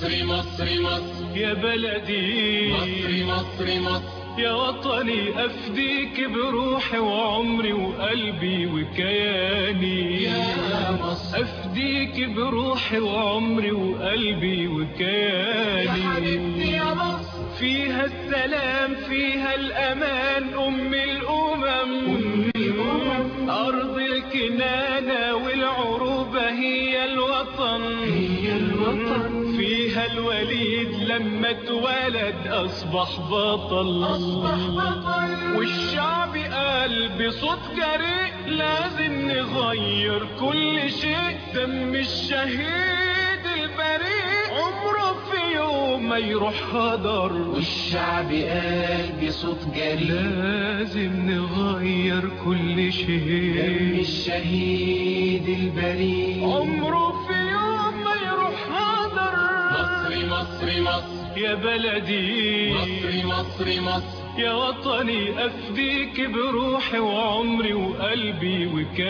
مصر مصر مصر يا بلدي مصر مصر مصر يا وطني أفديك بروحي وعمري وقلبي وكياني يا مصر أفديك بروحي وعمري وقلبي يا وكياني حبيبتي يا مصر فيها السلام فيها الأمان أم الأمم أم الأمم. أرض الكنانة والعروبة هي الوطن هي الوطن. فيها الوليد لما اتولد أصبح بطل أصبح بطل. والشعب قال بصوت جريء لازم نغير كل شيء دم الشهيد البريء عمره في يوم ما يروح هدر والشعب قال بصوت جريء لازم نغير كل دم شيء الشهيد البريء عمره في يوم ما يروح هدر مصر مصر مصر يا بلدي مصر مصر مصر يا وطني أفديك بروحي وعمري وقلبي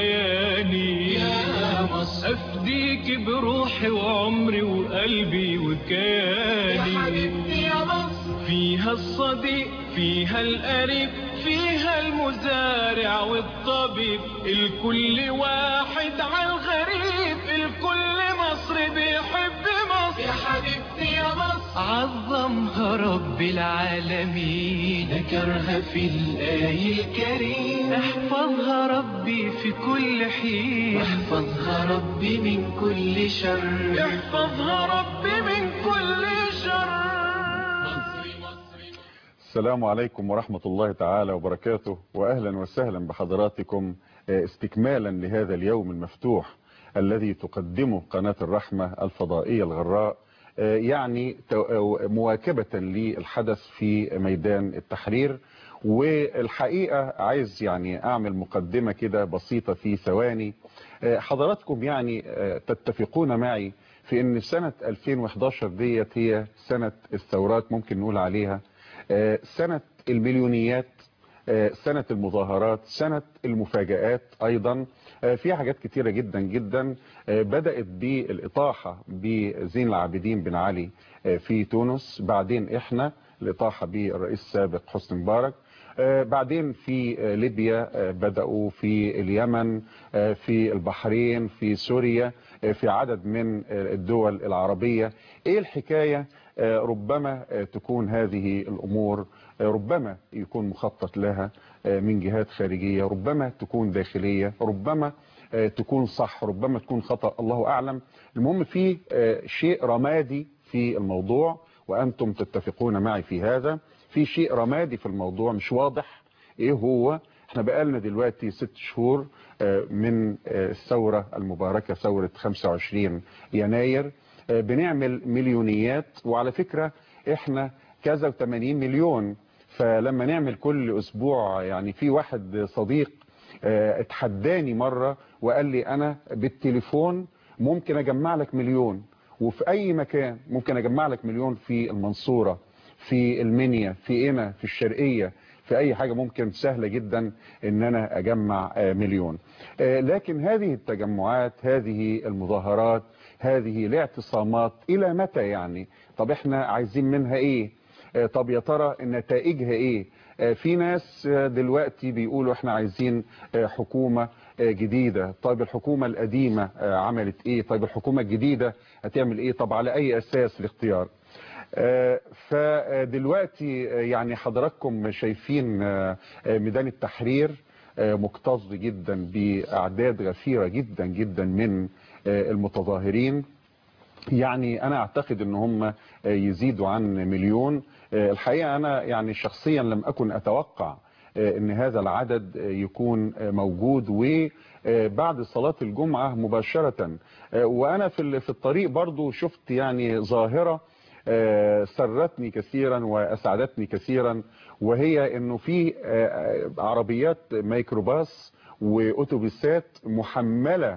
وكياني يا مصر أفديك بروحي وعمري وقلبي يا وكياني حبيبتي يا مصر فيها الصديق فيها القريب فيها المزارع والطبيب الكل واحد على الغريب الكل مصر بيحب مصر يا حبيبتي يا مصر عظمها رب العالمين ذكرها في الآية الكريمة احفظها ربي في كل حين واحفظها ربي من كل شر احفظها ربي من كل شر مصر مصر السلام عليكم ورحمة الله تعالى وبركاته وأهلا وسهلا بحضراتكم آه، استكمالا لهذا اليوم المفتوح الذي تقدمه قناة الرحمة الفضائية الغراء آه، يعني تو- آه، مواكبة للحدث في ميدان التحرير والحقيقة عايز يعني أعمل مقدمة كده بسيطة في ثواني آه، حضراتكم يعني آه، تتفقون معي في أن سنة 2011 ديت هي سنة الثورات ممكن نقول عليها آه، سنة المليونيات آه، سنة المظاهرات سنة المفاجآت أيضا آه، في حاجات كتيرة جدا جدا آه، بدأت بالإطاحة بزين العابدين بن علي آه، في تونس بعدين إحنا الإطاحة بالرئيس السابق حسني مبارك آه، بعدين في آه، ليبيا آه، بدأوا في اليمن آه، في البحرين في سوريا آه، في عدد من آه، الدول العربية ايه الحكاية آه، ربما آه، تكون هذه الامور آه، ربما يكون مخطط لها آه، من جهات خارجية ربما تكون داخلية ربما آه، تكون صح ربما تكون خطأ الله اعلم المهم في آه، شيء رمادي في الموضوع وانتم تتفقون معي في هذا في شيء رمادي في الموضوع مش واضح ايه هو احنا بقالنا دلوقتي ست شهور آه، من آه، الثورة المباركة ثورة 25 يناير آه، بنعمل مليونيات وعلى فكرة احنا كذا و80 مليون فلما نعمل كل اسبوع يعني في واحد صديق آه، اتحداني مرة وقال لي انا بالتليفون ممكن اجمع لك مليون وفي اي مكان ممكن اجمع لك مليون في المنصورة في المنيا في قنا في الشرقية في اي حاجة ممكن سهلة جدا ان انا اجمع آه، مليون آه، لكن هذه التجمعات هذه المظاهرات هذه الاعتصامات الى متى يعني طب احنا عايزين منها ايه آه، طب يا ترى نتائجها ايه آه، في ناس آه، دلوقتي بيقولوا احنا عايزين آه، حكومة آه، جديدة طيب الحكومة القديمة آه، عملت ايه طيب الحكومة الجديدة هتعمل ايه طب على اي اساس الاختيار آه، فدلوقتي آه، يعني حضراتكم شايفين آه، آه، ميدان التحرير آه، مكتظ جدا بأعداد غفيرة جدا جدا من آه، المتظاهرين يعني انا اعتقد ان هم يزيدوا عن مليون الحقيقة انا يعني شخصيا لم اكن اتوقع ان هذا العدد يكون موجود وبعد صلاة الجمعة مباشرة وانا في في الطريق برضو شفت يعني ظاهرة سرتني كثيرا واسعدتني كثيرا وهي انه في عربيات ميكروباص واتوبيسات محملة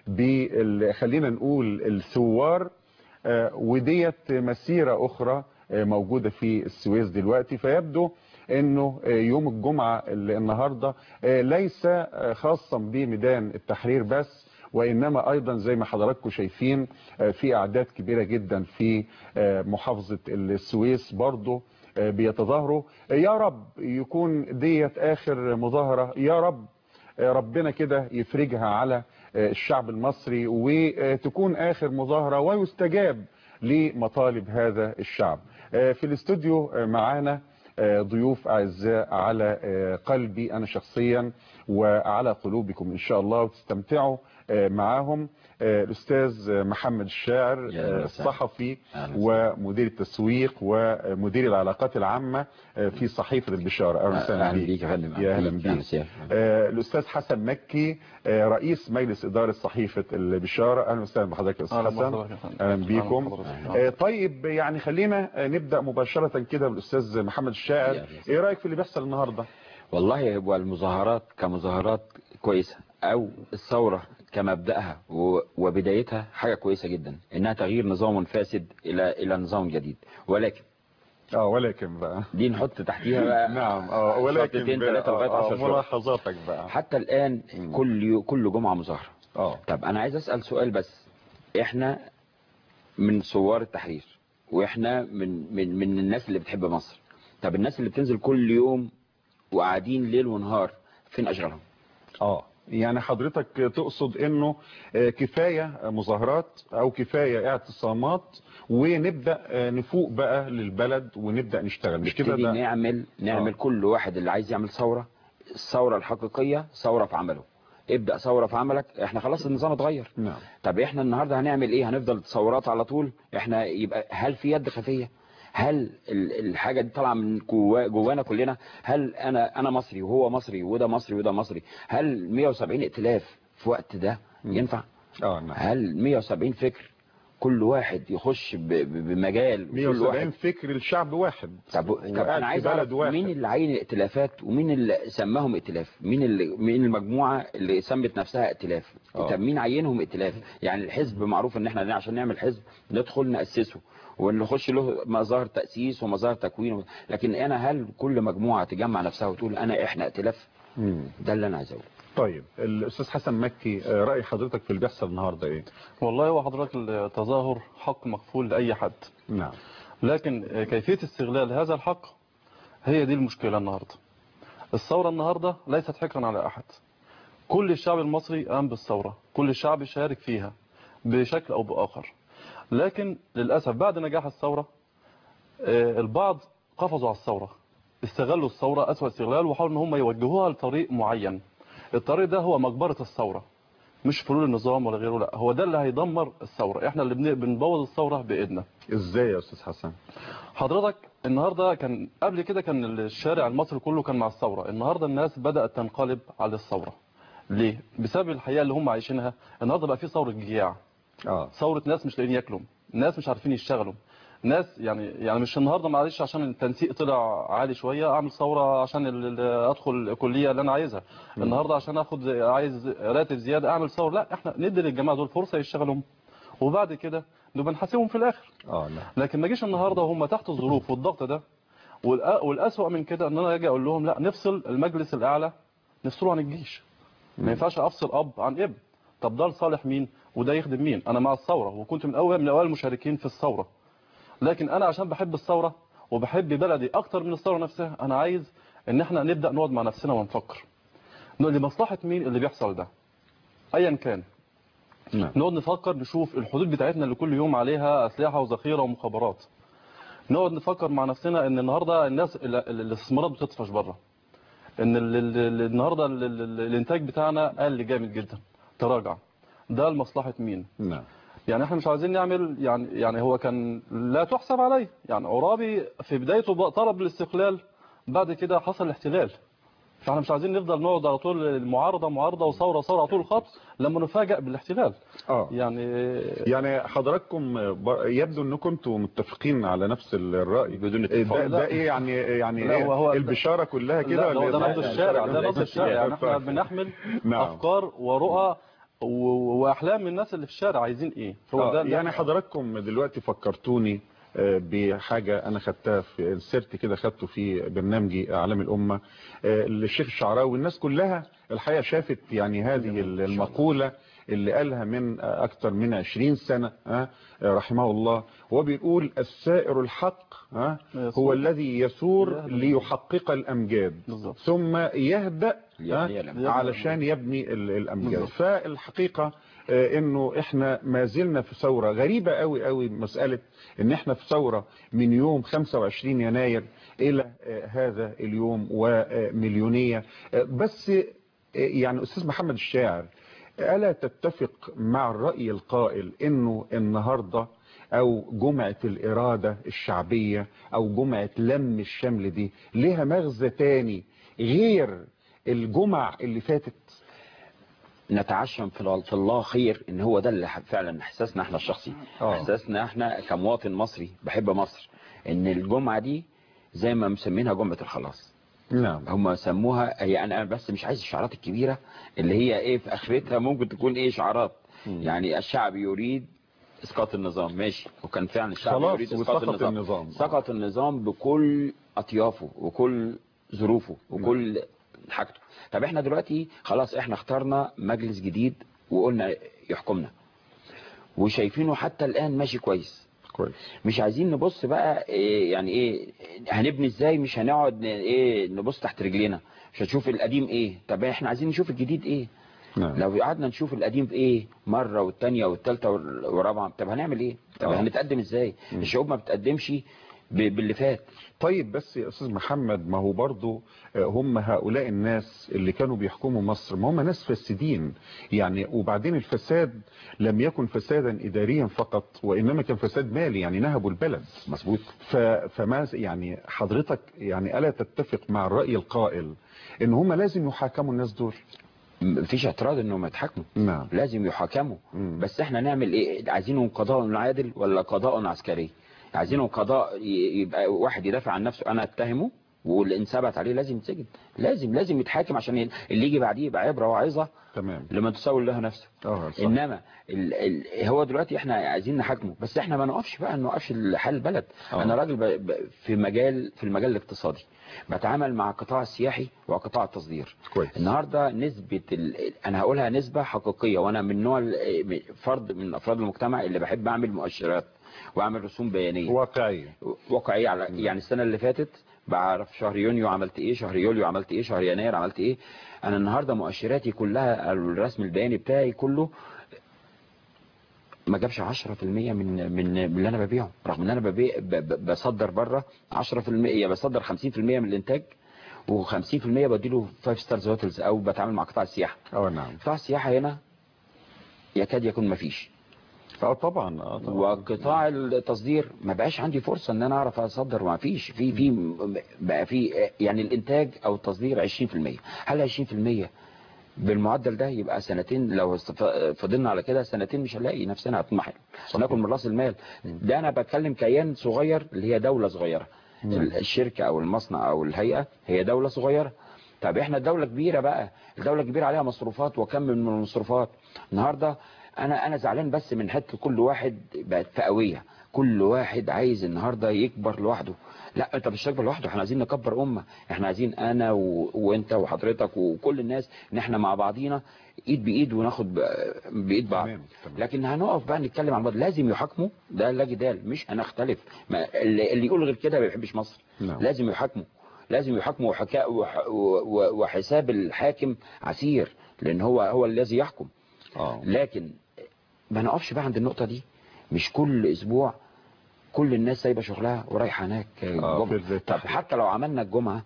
بال خلينا نقول الثوار آه، وديت مسيرة اخرى آه، موجودة في السويس دلوقتي فيبدو انه آه، يوم الجمعة اللي النهاردة آه، ليس آه، خاصا بميدان التحرير بس وإنما أيضا زي ما حضراتكم شايفين آه، في أعداد كبيرة جدا في آه، محافظة السويس برضو آه، بيتظاهروا يا رب يكون ديت آخر مظاهرة يا رب آه، ربنا كده يفرجها على آه، الشعب المصري وتكون آخر مظاهرة ويستجاب لمطالب هذا الشعب آه، في الاستوديو آه، معانا آه، ضيوف أعزاء على آه، قلبي أنا شخصيا وعلى قلوبكم إن شاء الله وتستمتعوا آه، معاهم آه، الأستاذ آه، محمد الشاعر يا آه، أهلا وسهلا. الصحفي أهلا وسهلا. ومدير التسويق ومدير العلاقات العامة آه، في صحيفة البشارة أهلا وسهلا اهلا بيك بيك يا فندم يا أهلا أهلا بيك وسهلا. آه، الأستاذ حسن مكي آه، رئيس مجلس إدارة صحيفة البشارة أهلا وسهلا بحضرتك يا أستاذ أهلا حسن بحضرتك يا فندم. أهلا أهلا بيكم بحضرتك. آه، طيب يعني خلينا آه، نبدأ مباشرة كده بالأستاذ محمد الشاعر يا أهلا. إيه رأيك في اللي بيحصل النهاردة والله هو المظاهرات كمظاهرات كويسة او الثورة كمبدأها و- وبدايتها حاجة كويسة جدا انها تغيير نظام فاسد الى الى نظام جديد ولكن اه ولكن بقى دي نحط تحتيها بقى نعم اه ولكن شرطتين بقى، ثلاثة لغاية آه، آه، 10 شهور. ملاحظاتك بقى حتى الان كل يو- كل جمعة مظاهرة اه طب انا عايز اسأل سؤال بس احنا من ثوار التحرير واحنا من من من الناس اللي بتحب مصر طب الناس اللي بتنزل كل يوم وقاعدين ليل ونهار فين اشغالهم اه يعني حضرتك تقصد انه آه، كفاية مظاهرات او كفاية اعتصامات ونبدأ آه، نفوق بقى للبلد ونبدأ نشتغل مش كده نبتدي ده نعمل نعمل آه. كل واحد اللي عايز يعمل ثورة الثورة الحقيقية ثورة في عمله ابدأ ثورة في عملك احنا خلاص النظام اتغير نعم طب احنا النهاردة هنعمل ايه هنفضل ثورات على طول احنا يبقى هل في يد خفية هل ال- الحاجة دي طالعة من جوا جوانا كلنا هل انا انا مصري وهو مصري وده مصري وده مصري هل 170 ائتلاف في وقت ده ينفع اه نعم هل 170 فكر كل واحد يخش ب- ب- بمجال كل 170 واحد فكر الشعب واحد طب, طب وقاعد انا في عايز اعرف بلد واحد مين اللي عين الائتلافات ومين اللي سماهم ائتلاف مين اللي مين المجموعه اللي سمت نفسها ائتلاف آه. طب مين عينهم ائتلاف يعني الحزب معروف ان احنا عشان نعمل حزب ندخل ناسسه ونخش له مظاهر تاسيس ومظاهر تكوين و... لكن انا هل كل مجموعه تجمع نفسها وتقول انا احنا ائتلاف مم. ده اللي انا عايز اقوله طيب الاستاذ حسن مكي آه، رأي حضرتك في اللي بيحصل النهارده ايه والله هو حضرتك التظاهر حق مقفول لأي حد نعم لكن كيفية استغلال هذا الحق هي دي المشكلة النهاردة الثورة النهاردة ليست حكرا على أحد كل الشعب المصري قام بالثورة كل الشعب شارك فيها بشكل أو بآخر لكن للأسف بعد نجاح الثورة آه، البعض قفزوا على الثورة استغلوا الثورة أسوأ استغلال وحاولوا ان هم يوجهوها لطريق معين الطريق ده هو مقبرة الثورة مش فلول النظام ولا غيره لا هو ده اللي هيدمر الثورة احنا اللي بن- بنبوظ الثورة بإيدنا ازاي يا استاذ حسن حضرتك النهاردة كان قبل كده كان الشارع المصري كله كان مع الثورة النهاردة الناس بدأت تنقلب على الثورة ليه؟ بسبب الحياة اللي هم عايشينها النهاردة بقى في ثورة جياع اه ثورة ناس مش لاقيين ياكلوا ناس مش عارفين يشتغلوا ناس يعني يعني مش النهارده معلش عشان التنسيق طلع عالي شويه اعمل ثوره عشان ال- ال- ادخل الكليه اللي انا عايزها النهارده عشان اخد عايز راتب زياده اعمل ثوره لا احنا ندي للجماعه دول فرصه يشتغلوا وبعد كده نبقى نحاسبهم في الاخر اه لا لكن ما جيش النهارده وهم تحت الظروف والضغط ده والأ- والاسوأ من كده ان انا اجي اقول لهم لا نفصل المجلس الاعلى نفصله عن الجيش ما ينفعش افصل اب عن ابن طب ده لصالح مين وده يخدم مين انا مع الثوره وكنت من اول من اوائل المشاركين في الثوره لكن انا عشان بحب الثوره وبحب بلدي اكتر من الثوره نفسها انا عايز ان احنا نبدا نقعد مع نفسنا ونفكر لمصلحه مين اللي بيحصل ده ايا كان نعم نقعد نفكر نشوف الحدود بتاعتنا اللي كل يوم عليها أسلحة وذخيرة ومخابرات نقعد نفكر مع نفسنا ان النهاردة الناس ال- ال- الاستثمارات بتطفش بره ان ال- ال- ال- النهاردة ال- ال- الانتاج بتاعنا قل جامد جدا تراجع ده لمصلحة مين نعم يعني احنا مش عايزين نعمل يعني يعني هو كان لا تحسب عليه يعني عرابي في بدايته بقى طلب الاستقلال بعد كده حصل الاحتلال فاحنا مش عايزين نفضل نقعد على طول المعارضة معارضة وثورة ثورة على طول الخط لما نفاجئ بالاحتلال اه يعني يعني حضراتكم ب- يبدو انكم انتم متفقين على نفس الرأي بدون إيه اتفاق ده, لا. ده ايه يعني يعني لا، إيه هو- البشارة كلها كده لا ده, ولا ده إيه؟ نبض الشارع ده نبض الشارع يعني احنا ف- بنحمل نعم. افكار ورؤى و- واحلام من الناس اللي في الشارع عايزين ايه هو آه، ده اللي يعني إحنا- حضراتكم دلوقتي فكرتوني آه، بحاجة أنا خدتها في انسرت كده خدته في برنامجي أعلام الأمة آه، للشيخ الشعراوي الناس كلها الحقيقة شافت يعني هذه المقولة اللي قالها من أكثر من 20 سنة ها، رحمه الله وبيقول السائر الحق ها، هو الذي يسور ليحقق الأمجاد بالظبط. ثم يهدأ ها، يبني الأمجاد. علشان يبني ال- الأمجاد بالظبط. فالحقيقة آه، انه احنا ما زلنا في ثورة غريبة قوي قوي مسألة ان احنا في ثورة من يوم 25 يناير الى آه، هذا اليوم ومليونية آه، بس آه، يعني استاذ محمد الشاعر ألا تتفق مع الرأي القائل انه النهاردة او جمعة الارادة الشعبية او جمعة لم الشمل دي لها مغزى تاني غير الجمع اللي فاتت نتعشم في الله- في الله خير ان هو ده اللي فعلا احساسنا احنا الشخصي آه. احساسنا احنا كمواطن مصري بحب مصر ان الجمعة دي زي ما مسمينها جمعة الخلاص نعم هم سموها هي انا أنا بس مش عايز الشعارات الكبيرة اللي هي ايه في اخرتها ممكن تكون ايه شعارات يعني الشعب يريد اسقاط النظام ماشي وكان فعلا الشعب خلاص يريد اسقاط وسقط النظام النظام. سقط النظام بكل اطيافه وكل ظروفه وكل حاجته طب احنا دلوقتي خلاص احنا اخترنا مجلس جديد وقلنا يحكمنا وشايفينه حتى الان ماشي كويس كويس مش عايزين نبص بقى إيه يعني ايه هنبني ازاي مش هنقعد ن- ايه نبص تحت رجلينا مش هنشوف القديم ايه طب احنا عايزين نشوف الجديد ايه نعم لو قعدنا نشوف القديم في ايه مرة والتانية والتالتة وال- والرابعة طب هنعمل ايه طب آه. هنتقدم ازاي الشعوب ما بتقدمش ب- باللي فات طيب بس يا استاذ محمد ما هو برضو آه، هم هؤلاء الناس اللي كانوا بيحكموا مصر ما هم ناس فاسدين يعني وبعدين الفساد لم يكن فسادا اداريا فقط وانما كان فساد مالي يعني نهبوا البلد مظبوط ف- فما يعني حضرتك يعني الا تتفق مع الراي القائل ان هم لازم يحاكموا الناس دول مفيش اعتراض انهم يتحكموا نعم لازم يحاكموا مم. بس احنا نعمل ايه عايزينهم قضاء عادل ولا قضاء عسكري عايزينهم قضاء ي- يبقى واحد يدافع عن نفسه انا اتهمه واللي انثبت عليه لازم يتسجن لازم لازم يتحاكم عشان ي- اللي يجي بعديه يبقى عبره وعظه تمام لمن تساوي له نفسه اه صح. انما ال ال هو دلوقتي احنا عايزين نحاكمه بس احنا ما نقفش بقى ما نوقفش حال البلد آه. انا راجل ب ب في مجال في المجال الاقتصادي بتعامل مع القطاع السياحي وقطاع التصدير كويس النهارده نسبه ال... انا هقولها نسبه حقيقيه وانا من نوع ال- فرد من افراد المجتمع اللي بحب اعمل مؤشرات واعمل رسوم بيانيه واقعية واقعيه على يعني السنه اللي فاتت بعرف شهر يونيو عملت ايه شهر يوليو عملت ايه شهر يناير عملت ايه انا النهارده مؤشراتي كلها الرسم البياني بتاعي كله ما جابش 10% من من من اللي انا ببيعه رغم ان انا ببيع ب- ب- بصدر بره 10% يا بصدر 50% من الانتاج و50% بديله 5 ستارز هوتلز او بتعامل مع قطاع السياحه اه نعم قطاع السياحه هنا يكاد يكون ما فيش اه طبعا اه طبعا وقطاع التصدير ما بقاش عندي فرصة ان انا اعرف اصدر وما فيش في في بقى في يعني الانتاج او التصدير 20% هل 20% بالمعدل ده يبقى سنتين لو استف- فضلنا على كده سنتين مش هنلاقي نفسنا هتمحل هناكل من راس المال ده انا بتكلم كيان صغير اللي هي دولة صغيرة الشركة او المصنع او الهيئة هي دولة صغيرة طب احنا دولة كبيرة بقى الدولة كبيرة عليها مصروفات وكم من المصروفات النهاردة انا انا زعلان بس من حته كل واحد بقت فئويه كل واحد عايز النهارده يكبر لوحده لا انت مش تكبر لوحده احنا عايزين نكبر امه احنا عايزين انا و... وانت وحضرتك وكل الناس ان احنا مع بعضينا ايد بايد وناخد ب... بايد بعض تمام، تمام. لكن هنقف بقى نتكلم عن بعض لازم يحاكموا ده لا جدال مش هنختلف ما اللي اللي يقول غير كده ما بيحبش مصر نعم. لازم يحاكموا لازم يحاكموا وحكا... وح... و... و... وحساب الحاكم عسير لان هو هو الذي يحكم اه لكن ما نقفش بقى عند النقطة دي مش كل اسبوع كل الناس سايبه شغلها ورايحه هناك آه، الجمعة. في طب التحرير. حتى لو عملنا الجمعة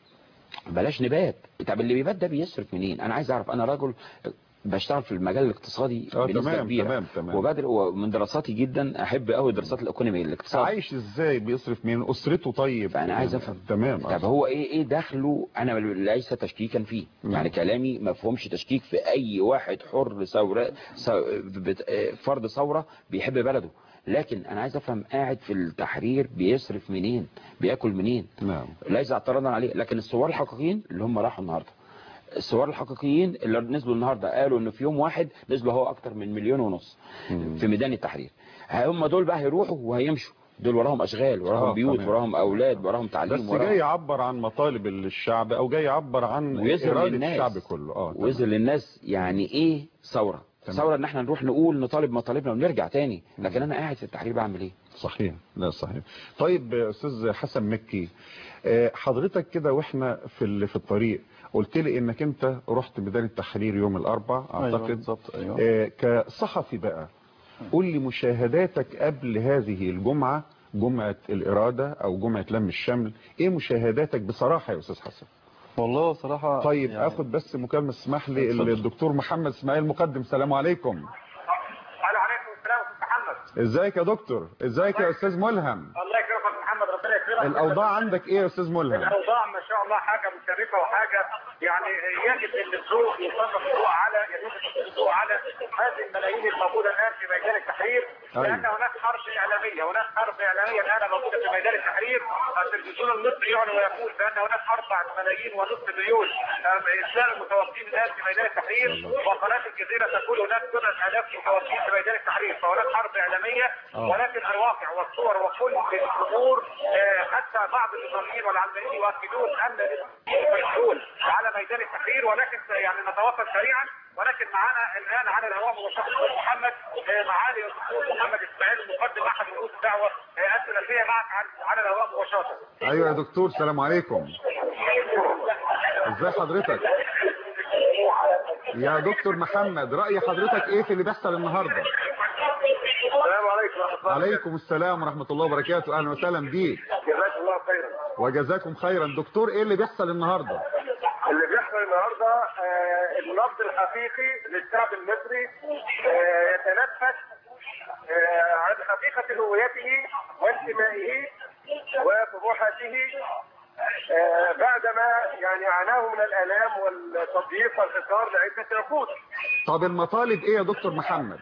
بلاش نبات طب اللي بيبات ده بيصرف منين انا عايز اعرف انا راجل بشتغل في المجال الاقتصادي آه، بنسبة تمام، كبيرة تمام، تمام. وبدر ومن دراساتي جدا احب قوي دراسات الايكونومي الاقتصاد عايش ازاي بيصرف من اسرته طيب فأنا عايز أفهم. تمام طب هو ايه ايه دخله انا ليس تشكيكا فيه نعم. يعني كلامي ما فهمش تشكيك في اي واحد حر ثوره ثو- بت- آه، فرد ثوره بيحب بلده لكن انا عايز افهم قاعد في التحرير بيصرف منين بياكل منين نعم ليس اعتراضا عليه لكن الثوار الحقيقيين اللي هم راحوا النهارده الثوار الحقيقيين اللي نزلوا النهارده قالوا ان في يوم واحد نزلوا هو اكتر من مليون ونص في ميدان التحرير هم دول بقى هيروحوا وهيمشوا دول وراهم اشغال وراهم آه، بيوت تمام. وراهم اولاد وراهم تعليم بس وراهم جاي يعبر عن مطالب الشعب او جاي يعبر عن ويظهر اراده للناس الشعب كله اه تمام. ويظهر للناس يعني ايه ثوره ثوره ان احنا نروح نقول نطالب مطالبنا ونرجع تاني لكن انا قاعد في التحرير بعمل ايه صحيح لا صحيح طيب آه، استاذ حسن مكي آه، حضرتك كده واحنا في ال- في الطريق قلت لي انك انت رحت ميدان التحرير يوم الاربع أيوة اعتقد بالظبط أيوة. آه، كصحفي بقى قول لي مشاهداتك قبل هذه الجمعة جمعة الإرادة أو جمعة لم الشمل إيه مشاهداتك بصراحة يا أستاذ حسن والله صراحة طيب يعني أخد بس مكالمة اسمح لي اتفضل. الدكتور محمد إسماعيل مقدم السلام عليكم الو عليكم السلام استاذ محمد ازيك يا دكتور ازيك يا أستاذ ملهم الله يكرمك محمد ربنا يكرمك الأوضاع عندك إيه يا أستاذ ملهم الاوضاع ما شاء الله حاجه مشرفه وحاجه يعني يجب ان الضوء يسلط الضوء على يجب ان الضوء على هذه الملايين الموجوده الان في ميدان التحرير أيوة. لان هناك حرب اعلاميه هناك حرب اعلاميه الان موجوده في ميدان التحرير التلفزيون المصري يعلن ويقول بان هناك اربع ملايين ونصف مليون آه، اسلام متوقفين الان في ميدان التحرير وقناه الجزيره تقول هناك بضعه الاف متوقفين في ميدان التحرير فهناك حرب اعلاميه ولكن الواقع والصور وكل الامور آه، حتى بعض النظاميين والعلمانيين يؤكدون ان الحلول على ميدان التحرير ولكن يعني نتوقف سريعا ولكن معنا الان على الهواء مباشره محمد آه، معالي الدكتور محمد اسماعيل مقدم احد رؤوس الدعوه آه، السلفيه معك على- على الهواء مباشره. أيوة يا دكتور السلام عليكم ازي حضرتك يا دكتور محمد رأي حضرتك إيه في اللي بيحصل النهاردة السلام عليكم ورحمه الله عليكم السلام ورحمة الله وبركاته أهلا وسهلا بيك جزاك الله خيرا. وجزاكم خيرا دكتور إيه اللي بيحصل النهاردة اللي بيحصل النهارده آه، النبض الحقيقي للشعب المصري آه، يتنفس آه، عن حقيقه هويته وانتمائه وطموحاته آه، بعدما يعني عاناه من الالام والتضييق والحصار لعده عقود. طب المطالب إيه يا دكتور محمد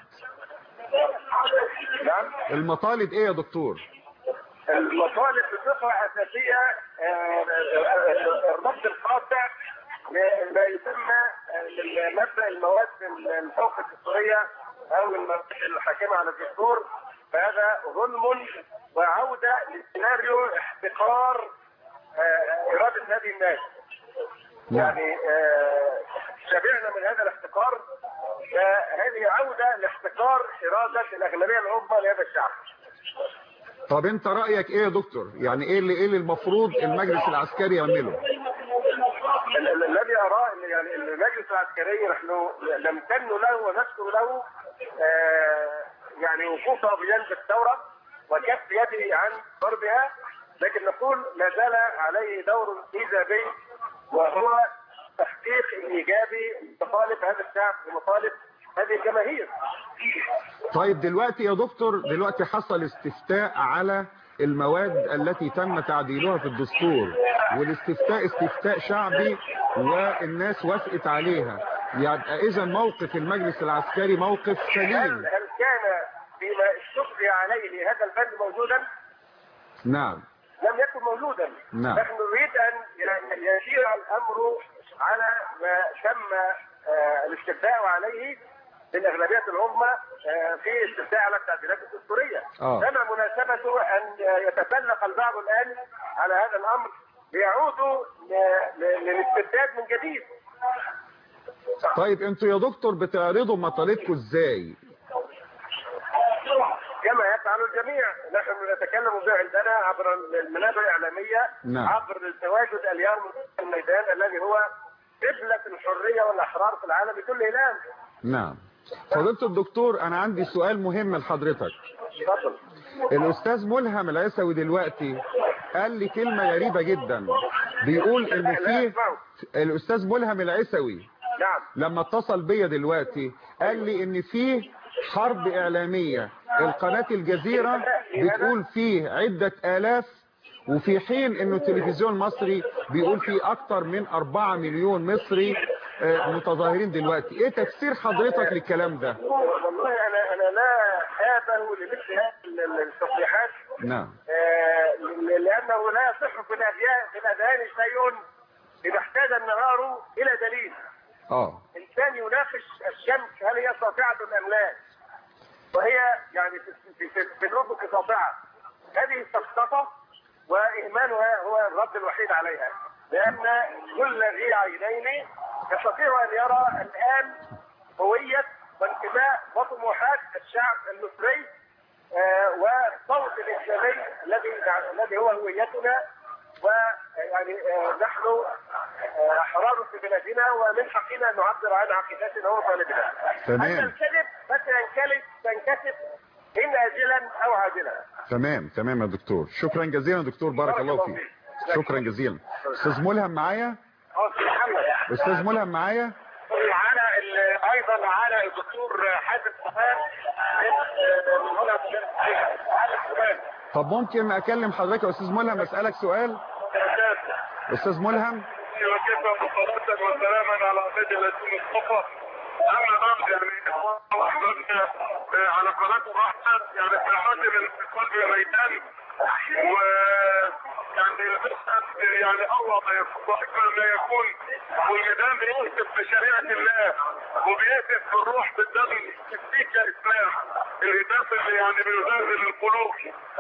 نعم المطالب إيه يا دكتور المطالب بصفه اساسيه آه، الرد القاطع ما يسمى آه، مبدا المواد الفوق الدستوريه او المبادئ الحاكمه على الدستور فهذا ظلم وعوده لسيناريو احتقار آه، اراده هذه الناس نعم يعني آه، شبعنا من هذا الاحتقار فهذه عوده لاحتقار اراده الاغلبيه العظمى لهذا الشعب طب انت رأيك ايه يا دكتور يعني ايه اللي ايه اللي المفروض المجلس العسكري يعمله ال- ال- الذي اراه ان يعني المجلس العسكري نحن نمتن له ونشكر له آه، يعني وقوفه بجانب الثوره وكف يده عن ضربها لكن نقول ما زال عليه دور ايجابي وهو تحقيق الايجابي مطالب هذا الشعب ومطالب هذه الجماهير طيب دلوقتي يا دكتور دلوقتي حصل استفتاء على المواد التي تم تعديلها في الدستور والاستفتاء استفتاء شعبي والناس وافقت عليها يبقى اذا موقف المجلس العسكري موقف هل سليم هل كان فيما استقضي عليه هذا البند موجودا؟ نعم لم يكن موجودا نعم. نحن نريد ان ي- يسير الامر على ما تم آه، الاستفتاء عليه للاغلبيه العظمى آه، في استفتاء على التعديلات الدستوريه آه. فما مناسبته ان يتسلق البعض الان على هذا الامر ليعودوا ل- ل- للاستبداد من جديد طيب انتوا يا دكتور بتعرضوا مطالبكم ازاي كما يفعل الجميع نحن نتكلم به عندنا عبر المنابر الإعلامية نعم. عبر التواجد اليوم في الميدان الذي هو قبلة الحرية والأحرار في العالم كله الآن نعم فضيلة الدكتور انا عندي سؤال مهم لحضرتك تفضل الاستاذ ملهم العيسوي دلوقتي قال لي كلمة غريبة جدا بيقول ان لا فيه أسمعه. الاستاذ ملهم العيسوي نعم لما اتصل بيا دلوقتي قال لي ان فيه حرب اعلامية القناة الجزيرة بتقول فيه عدة الاف وفي حين انه التلفزيون المصري بيقول فيه اكتر من 4 مليون مصري آه، متظاهرين دلوقتي ايه تفسير حضرتك للكلام ده والله أنا أنا لا حابه لمثل هذه ال- التصريحات نعم آه، ل- لأنه لا يصح في الأذهان في الأذهان شيء إذا احتاج النهار إلى دليل اه انسان يناقش الشمس هل هي ساطعه ام لا؟ وهي يعني في في في, في الافق ساطعه. هذه سقطه واهمالها هو الرد الوحيد عليها. لان كل ذي عينين يستطيع ان يرى الان هويه وانتماء وطموحات الشعب المصري آه، والصوت الاسلامي الذي الذي هو هويتنا ويعني آه، نحن آه، احرار في بلادنا ومن حقنا ان نعبر عن عقيدتنا ومطالبنا. تمام. اما الكذب فتنكلب تنكسب ان اجلا او عاجلا. تمام تمام يا دكتور شكرا جزيلا يا دكتور بارك بارك الله الله فيك فيك. شكرا جزيلا استاذ ملهم معايا استاذ محمد استاذ ملهم معايا معانا ال- ايضا معانا الدكتور حازم صفان من من هنا في حازم صفان طب ممكن اكلم حضرتك يا استاذ ملهم اسالك سؤال استاذ ملهم وكيف مقارنة وسلاما على عباد الذين اصطفى اما بعد يعني احبابنا على قناة الرحمة يعني ساعات من قلب الميدان و يعني الفرصة يعني الله ما يكون ما يكون والميدان بيهتف بشريعة الله وبيهتف بالروح بالدم فيك يا اسلام الهتاف اللي يعني بيزلزل القلوب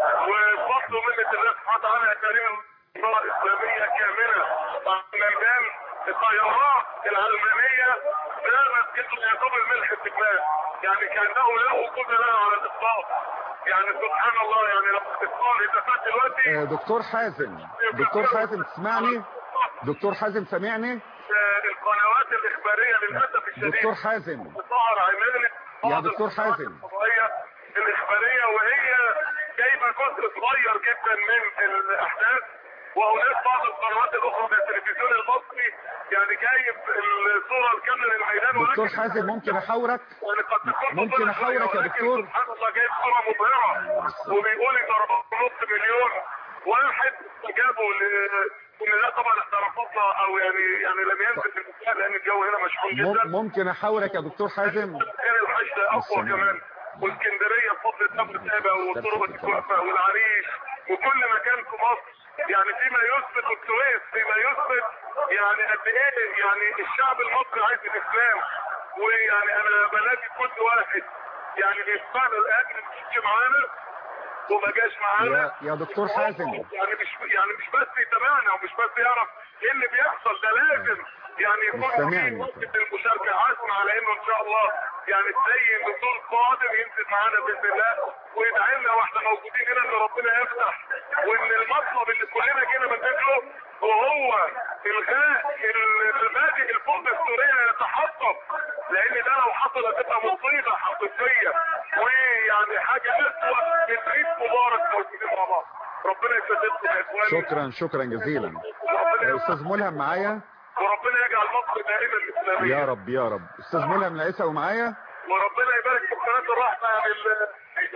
وفضل منة الله سبحانه وتعالى يا كريم صورة إسلامية كاملة ميدان الطيارات العلمانية دامت كده يعتبر ملح استكمال يعني كأنه لا وجود لها على الإطلاق يعني سبحان الله يعني لو تختار إذا دلوقتي آه، دكتور حازم دكتور حازم تسمعني دكتور حازم سامعني آه، القنوات الإخبارية للأسف الشديد دكتور حازم ظهر عمالة يا دكتور حازم. القضائية الإخبارية وهي جايبة جزء صغير جدا من الأحداث وهناك بعض القنوات الأخرى زي التلفزيون المصري يعني جايب الصورة الكاملة للميدان دكتور ولكن- حازم ممكن احاورك يعني قد تكون ممكن مبالغ أحاورك يا شوية، ولكن دكتور؟ سبحان الله جايب صورة مبهرة وبيقول ضربات نص مليون واحد استجابوا ل ان ده طبعا احنا رفضنا او يعني يعني لم ينزل في المساء لان الجو هنا مشحون جدا مم- ممكن احاورك يا دكتور حازم كان الحشد اقوى السلام. كمان واسكندريه بفضل الدم التابع وطرق الكوفه والعريش وكل مكان في مصر يعني فيما يثبت السويس فيما يثبت يعني قد ايه يعني الشعب المصري عايز الاسلام ويعني انا بلاقي كل واحد يعني بيستعمل الاجر مش يجي معانا وما جاش معانا يا يا دكتور حازم يعني مش يعني مش بس يتابعنا ومش بس يعرف ايه اللي بيحصل ده لازم يعني يكون في مستمعني. وقت المشاركه عزم على انه ان شاء الله يعني زي نزول قادم ينزل معانا باذن الله ويدعي لنا واحنا موجودين هنا ان ربنا يفتح وان المطلب اللي كلنا جينا من اجله وهو الغاء المبادئ الفوضى السوريه يتحقق لان ده لو حصل هتبقى مصيبه حقيقيه ويعني حاجه اسوء من عيد مبارك موجودين مع بعض ربنا يسددكم يا اخواني شكرا شكرا جزيلا وربنا آه، استاذ ملهم معايا وربنا يجعل مصر دائما اسلاميه يا رب يا رب استاذ ملهم العيسوي معايا وربنا يبارك في قناه الرحمه يعني ال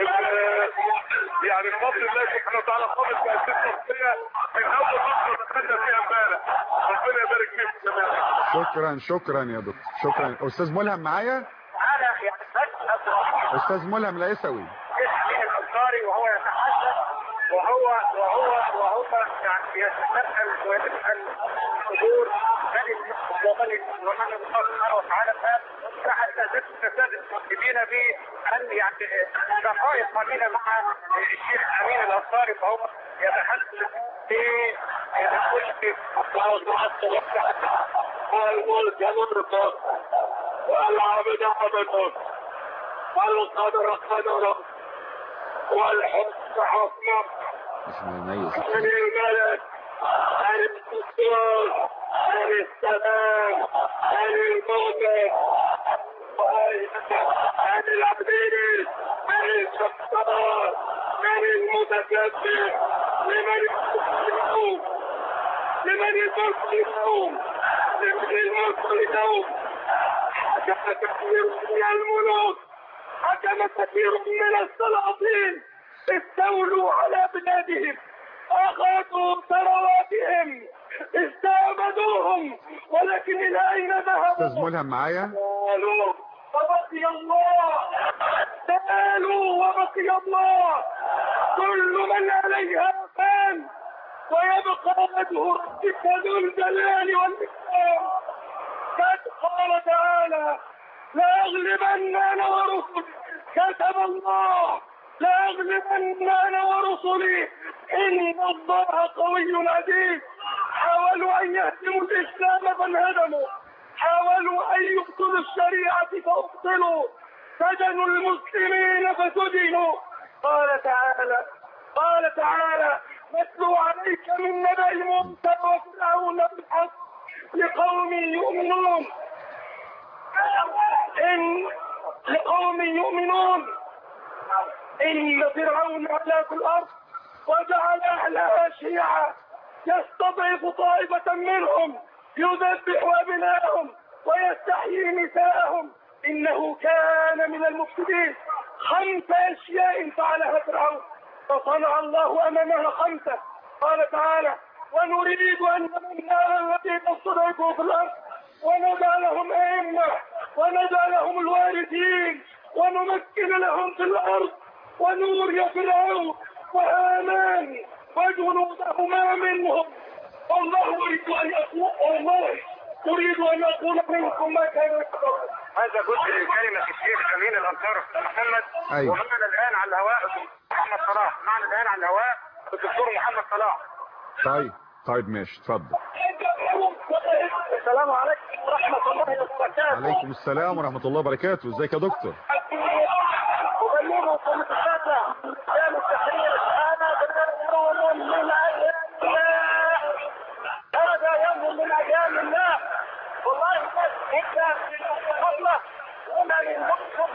ال يعني بفضل الله سبحانه وتعالى خالص تأسيس شخصيه من اول لحظه دخلنا فيها امبارح ربنا يبارك فيكم جميعا شكرا شكرا يا دكتور شكرا استاذ ملهم معايا انا يعني بس استاذ ملهم العيسوي اسمي الانصاري وهو يتحدث وهو وهو وهو يعني يتساءل ويسال حضور بني وبني ومن الله سبحانه وتعالى قال حتى تساد المسلمين بان يعني دقائق قليله مع الشيخ امين الانصاري فهو يتحدث في كل والملك ملك والعبد عبد والقدر قدر والحكم حكم اسمه مميز من الملك عن الدستور عن السلام عن الموت عن العبيد عن الجبار عن المتكبر لمن المسلمون لمن المسلمون لمن المسلمون حكم كثير من الملوك حكم كثير من السلاطين استولوا على بلادهم اخذوا ثرواتهم استعبدوهم ولكن الى اين استاذ ذهبوا ملهم معايا قالوا وبقي الله سالوا وبقي الله كل من عليها فان ويبقى وجه ربك ذو الجلال والاكرام قد قال تعالى لاغلبن انا ورسلي كتب الله لاغلبن انا ورسلي ان الله قوي عزيز حاولوا ان يهدموا الاسلام فانهدموا حاولوا ان يبطلوا الشريعه فابطلوا سجنوا المسلمين فسجنوا قال تعالى قال تعالى نتلو عليك من نبأ موسى وفرعون بالحق لقوم يؤمنون إن لقوم يؤمنون إن فرعون علا في الأرض وجعل أهلها شيعا يستضعف طائفة منهم يذبح أبناءهم ويستحيي نساءهم إنه كان من المفسدين خمس أشياء فعلها فرعون فصنع الله أمامها خمسة قال تعالى ونريد أن نمن على الذين استضعفوا في الأرض ونجعلهم أئمة ونجعلهم الوارثين ونمكن لهم في الأرض ونوري فرعون وهامان وجنودهما منهم والله أريد أن أقول والله أريد أن أقول منكم ما كان يكبر هذا جزء من كلمة الشيخ أمين الأنصار محمد أيوة. ومعنا الآن على الهواء الدكتور محمد صلاح معنا الآن على الهواء الدكتور محمد صلاح طيب طيب ماشي اتفضل السلام عليكم ورحمة الله وبركاته عليكم السلام ورحمة الله وبركاته ازيك يا دكتور أبلغكم السادة كان التحرير هذا يوم من أيام الله هذا يوم من أيام الله والله إلا فضله وما من مكتب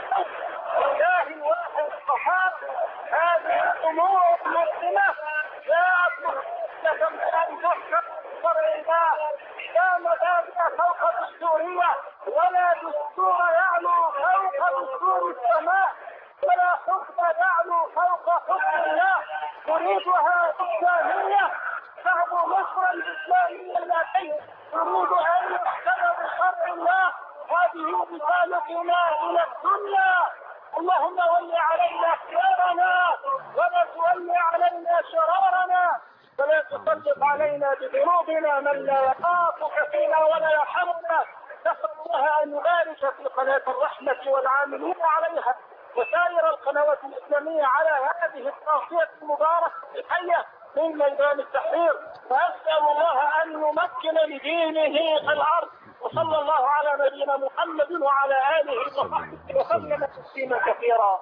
لله الواحد الصحاب هذه الأمور المسلمة جاءت مختلفة أن تحكم شرع الله لا مبادئ فوق دستورية ولا دستور يعلو فوق دستور السماء ولا حكم يعلو فوق حكم الله تريدها إسلامية شعب مصر الإسلامية التي تريد أن يحكم بشرع الله هذه رسالتنا إلى الدنيا اللهم ول علينا خيارنا ولا تول علينا شرارنا ولا تسلط علينا بذنوبنا من لا يخافك فينا ولا يرحمنا نسأل الله أن يبارك في قناة الرحمة والعاملين عليها وسائر القنوات الإسلامية على هذه التغطية المباركة الحية من ميدان التحرير وأسأل الله أن يمكن لدينه في الأرض وصلى الله على نبينا محمد وعلى آله وصحبه وسلم تسليما كثيرا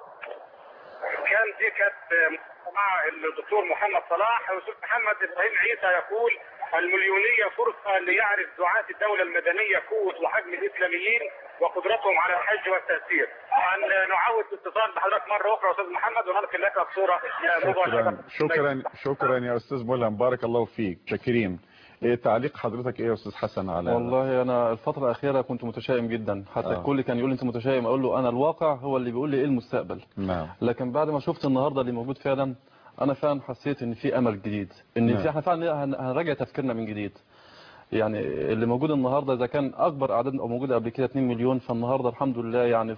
كان دي كانت مع الدكتور محمد صلاح الاستاذ محمد ابراهيم عيسى يقول المليونيه فرصه ليعرف دعاة الدوله المدنيه قوه وحجم الاسلاميين وقدرتهم على الحج والتاثير. ان نعود الاتصال بحضرتك مره اخرى يا استاذ محمد وننقل لك الصوره مباشره. شكرا شكرا شكرا يا استاذ ملهم بارك الله فيك شاكرين إيه تعليق حضرتك ايه يا استاذ حسن على والله انا الفتره الاخيره كنت متشائم جدا حتى آه. الكل كان يقول لي انت متشائم اقول له انا الواقع هو اللي بيقول لي ايه المستقبل نعم لكن بعد ما شفت النهارده اللي موجود فعلا انا فعلا حسيت ان في امل جديد ان نعم. في احنا فعلا هن- هنراجع تفكيرنا من جديد يعني اللي موجود النهارده اذا كان اكبر اعداد موجوده قبل كده 2 مليون فالنهارده الحمد لله يعني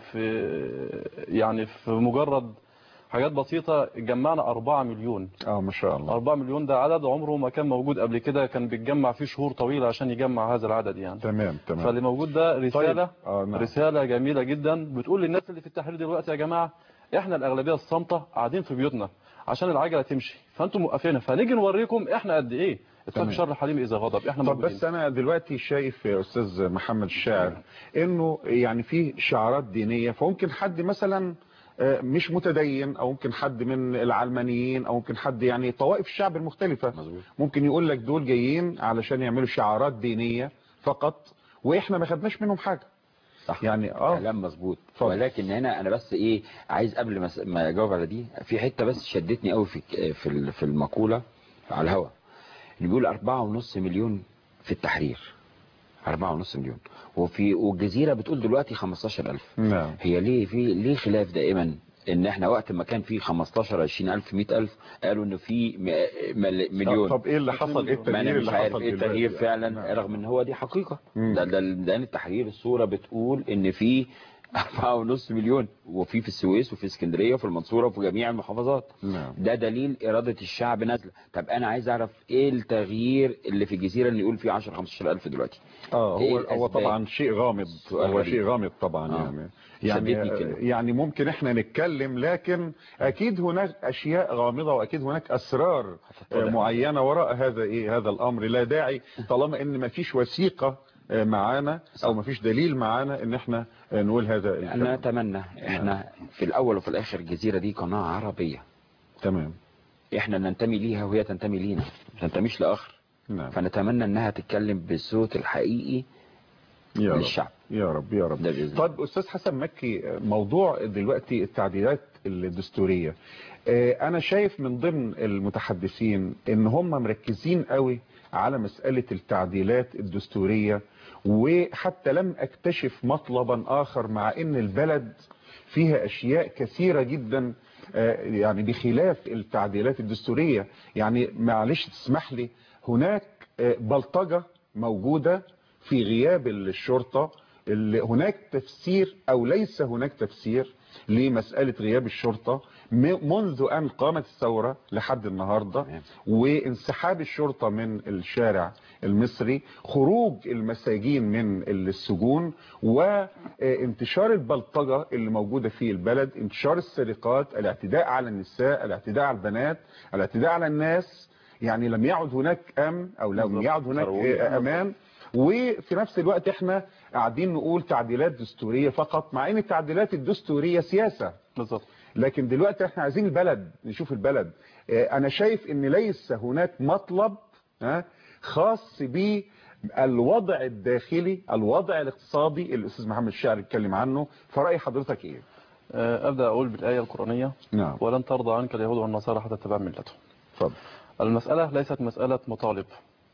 في يعني في مجرد حاجات بسيطه جمعنا 4 مليون اه ما شاء الله 4 مليون ده عدد عمره ما كان موجود قبل كده كان بيتجمع فيه شهور طويله عشان يجمع هذا العدد يعني تمام تمام فاللي موجود ده رساله طيب. آه نعم. رساله جميله جدا بتقول للناس اللي في التحرير دلوقتي يا جماعه احنا الاغلبيه الصامته قاعدين في بيوتنا عشان العجله تمشي فانتم موقفينها فنيجي نوريكم احنا قد ايه اتقوا تمام. شر حليم اذا غضب احنا طب موجودين بس انا دلوقتي شايف يا استاذ محمد الشاعر انه يعني في شعارات دينيه فممكن حد مثلا آه، مش متدين او ممكن حد من العلمانيين او ممكن حد يعني طوائف الشعب المختلفه مظبوط. ممكن يقول لك دول جايين علشان يعملوا شعارات دينيه فقط واحنا ما خدناش منهم حاجه صح يعني اه كلام مظبوط اتفضل. ولكن هنا انا بس ايه عايز قبل ما ما اجاوب على دي في حته بس شدتني قوي في في ال- في المقوله على الهوا اللي بيقول أربعة ونص مليون في التحرير أربعة ونص مليون وفي والجزيرة بتقول دلوقتي 15000 نعم هي ليه في ليه خلاف دائما ان احنا وقت ما كان في 15 20000 100000 قالوا انه في م- مل- مليون طب ايه اللي حصل ايه ما انا التغيير مش اللي عارف حصل ايه التغيير دلوقتي؟ فعلا نعم. رغم ان هو دي حقيقة مم. ده ده ده التحرير الصورة بتقول ان في أربعة ونص مليون وفي في السويس وفي اسكندرية وفي المنصورة وفي جميع المحافظات نعم ده دليل إرادة الشعب نازلة طب أنا عايز أعرف إيه التغيير اللي في الجزيرة اللي يقول فيه 10 15 ألف دلوقتي اه إيه هو هو الأسباب؟ طبعا شيء غامض سؤال هو غريب. شيء غامض طبعا آه. يعني يعني شدتني كده. يعني ممكن احنا نتكلم لكن اكيد هناك اشياء غامضه واكيد هناك اسرار هتطلع. معينه وراء هذا ايه هذا الامر لا داعي طالما ان ما فيش وثيقه آه، معانا او مفيش دليل معانا ان احنا آه، نقول هذا انا الكلام. اتمنى احنا في الاول وفي الاخر الجزيره دي قناه عربيه تمام احنا ننتمي ليها وهي تنتمي لينا ما تنتميش لاخر نعم فنتمنى انها تتكلم بالصوت الحقيقي يا رب للشعب يا رب يا رب ده بإذن طيب استاذ حسن مكي موضوع دلوقتي التعديلات الدستوريه آه، انا شايف من ضمن المتحدثين ان هم مركزين قوي على مساله التعديلات الدستوريه وحتى لم اكتشف مطلبا اخر مع ان البلد فيها اشياء كثيره جدا آه، يعني بخلاف التعديلات الدستوريه يعني معلش تسمح لي هناك آه، بلطجه موجوده في غياب الشرطة اللي هناك تفسير أو ليس هناك تفسير لمسألة غياب الشرطة م- منذ أن قامت الثورة لحد النهاردة تمام. وانسحاب الشرطة من الشارع المصري خروج المساجين من السجون وانتشار البلطجة اللي موجودة في البلد انتشار السرقات الاعتداء على النساء الاعتداء على البنات الاعتداء على الناس يعني لم يعد هناك أمن أو لم بالظبط. يعد هناك ثروية. آه، أمان وفي نفس الوقت احنا قاعدين نقول تعديلات دستورية فقط مع ان التعديلات الدستورية سياسة بالظبط لكن دلوقتي احنا عايزين البلد نشوف البلد اه، انا شايف ان ليس هناك مطلب ها، خاص بالوضع الداخلي الوضع الاقتصادي اللي الاستاذ محمد الشاعر اتكلم عنه فرأي حضرتك ايه آه، أبدأ أقول بالآية القرآنية نعم ولن ترضى عنك اليهود والنصارى حتى تتبع ملتهم اتفضل المسألة ليست مسألة مطالب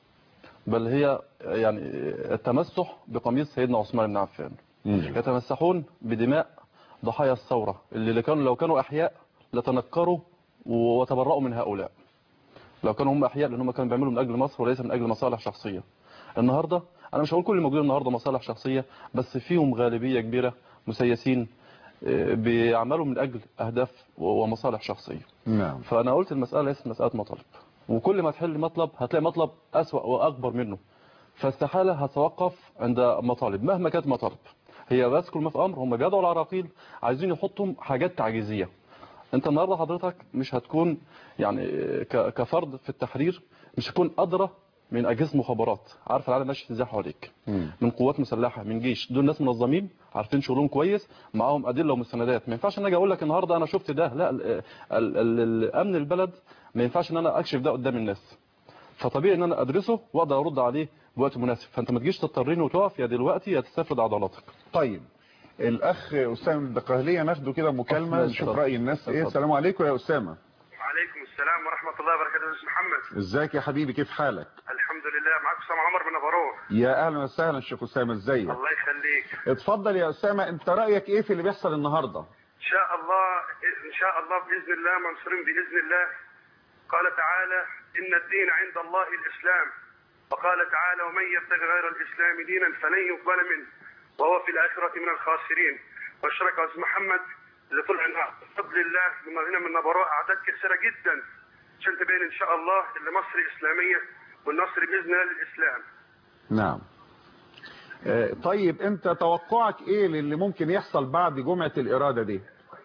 بل هي يعني التمسح بقميص سيدنا عثمان بن عفان مم. يتمسحون بدماء ضحايا الثورة اللي كانوا لو كانوا أحياء لتنكروا وتبرأوا من هؤلاء لو كانوا هم أحياء لأن هم كانوا بيعملوا من أجل مصر وليس من أجل مصالح شخصية النهاردة أنا مش هقول كل الموجودين النهاردة مصالح شخصية بس فيهم غالبية كبيرة مسيسين آه، بيعملوا من أجل أهداف ومصالح شخصية نعم فأنا قلت المسألة ليست مسألة مطالب وكل ما تحل مطلب هتلاقي مطلب أسوأ وأكبر منه فاستحالة هتوقف عند مطالب مهما كانت مطالب هي بس كل ما في أمر هم بيدعوا العراقيل عايزين يحطهم حاجات تعجيزية انت النهارده حضرتك مش هتكون يعني ك- كفرد في التحرير مش هتكون أدرى من أجهزة مخابرات عارف العالم ماشي ازاي حواليك مم. من قوات مسلحه من جيش دول ناس منظمين عارفين شغلهم كويس معاهم ادله ومستندات ما ينفعش ان اجي اقول لك النهارده انا شفت ده لا ال- ال- ال- الامن البلد ما ينفعش ان انا اكشف ده قدام الناس فطبيعي ان انا ادرسه واقدر ارد عليه بوقت مناسب فانت ما تجيش تضطرني وتقف يا دلوقتي يا تستفرد عضلاتك طيب الاخ اسامه الدقهليه ناخده كده مكالمه اتفضل. نشوف راي الناس ايه اتفضل. السلام عليكم يا اسامه وعليكم السلام ورحمة الله وبركاته أستاذ محمد ازيك يا حبيبي كيف حالك الحمد لله معك أسامة عمر من أبروه يا اهلا وسهلا الشيخ اسامه ازيك الله يخليك اتفضل يا اسامه انت رايك ايه في اللي بيحصل النهارده إن شاء الله إن شاء الله بإذن الله منصورين بإذن الله قال تعالى إن الدين عند الله الإسلام وقال تعالى ومن يبتغي غير الإسلام دينا فلن يقبل منه وهو في الآخرة من الخاسرين واشترك يا أستاذ محمد اللي طلع لنا بفضل الله من هنا من نبراء أعداد كثيرة جدا عشان تبين إن شاء الله إن مصر إسلامية والنصر بإذن الله للإسلام نعم آه، طيب انت توقعك ايه للي ممكن يحصل بعد جمعة الارادة دي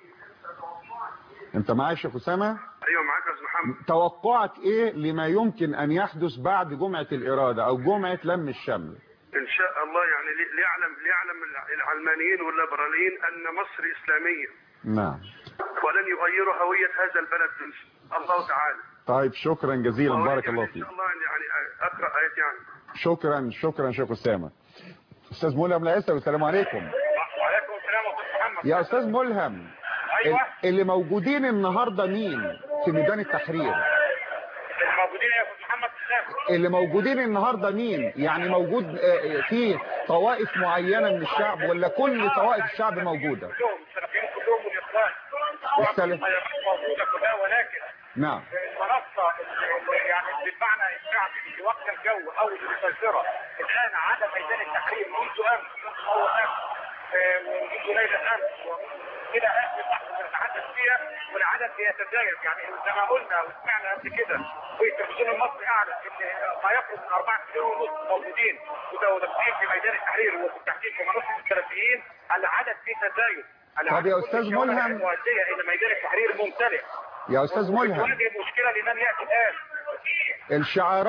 انت معايا يا شيخ اسامة أيوة معاك يا أستاذ محمد توقعك ايه لما يمكن ان يحدث بعد جمعة الارادة او جمعة لم الشمل إن شاء الله يعني لي- ليعلم ليعلم العلمانيين والليبراليين أن مصر إسلامية نعم ولن يغيروا هوية هذا البلد إن شاء الله تعالى طيب شكرا جزيلا بارك الله إن فيك شاء الله يعني أقرأ آيات يعني شكرا شكرا شيخ اسامة استاذ ملهم العيسى السلام عليكم وعليكم السلام ورحمة الله محمد يا استاذ ملهم أيوة ال- اللي موجودين النهاردة مين في ميدان التحرير الموجودين يا أستاذ محمد الشام اللي موجودين النهاردة مين يعني موجود آه، في طوائف معينة من الشعب ولا كل طوائف الشعب موجودة كلهم السلفيين كلهم والإخوان السلف- موجودة كلها ولكن نعم المنصة اللي يعني بالمعنى الشعبي في وقت الجو أو المسيطرة الآن على ميدان التحرير منذ أمس أو أمس آه، ومنذ ليلة أمس إلى آخر لحظة بنتحدث فيها والعدد بيتزايد يعني زي ما قلنا وسمعنا قبل كده في التلفزيون المصري أعلن إن ما يقرب من 4 مليون ونص موجودين متواجدين في ميدان التحرير وفي التحديد في منصة السلفيين العدد فيه تزايد طب يا أستاذ ملهم. المؤدية إلى ميدان التحرير ممتلئ يا استاذ ملهم تواجه مشكلة لمن يأتي الآن الشعارات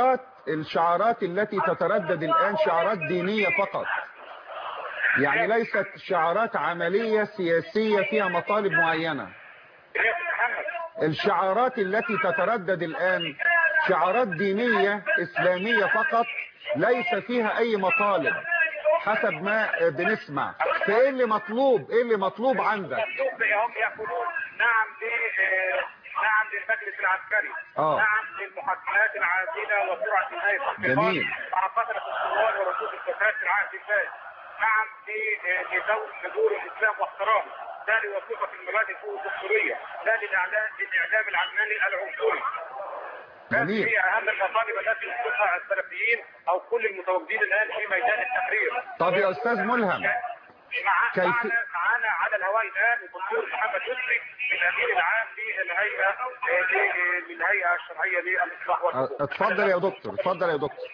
الشعارات التي تتردد الآن شعارات دينية فقط يعني ليست شعارات عملية سياسية فيها مطالب معينة يا محمد الشعارات التي تتردد الآن شعارات دينية إسلامية فقط ليس فيها أي مطالب حسب ما بنسمع فإيه اللي مطلوب إيه اللي مطلوب عندك شوف هم يقولون نعم ل آه، نعم للمجلس العسكري آه. نعم للمحاكمات العادله وسرعه نهايه الاحتفال جميل. مع فتره الثوار وردود الفساد في العهد الفائت نعم ل- آه، لدور حضور الاسلام واحترامه لا لوثيقه المبادئ فوق الدستوريه لا للاعلام للاعلام العلماني العنصري جميل هي اهم المطالب التي يطلبها السلفيين او كل المتواجدين الان في ميدان التحرير طب يا أستاذ ملهم مع كيف- معنا معنا على الهواء الان الدكتور محمد يسري الامين العام للهيئه آه، للهيئه الشرعيه للاصلاح والحقوق. اتفضل يا دكتور اتفضل يا دكتور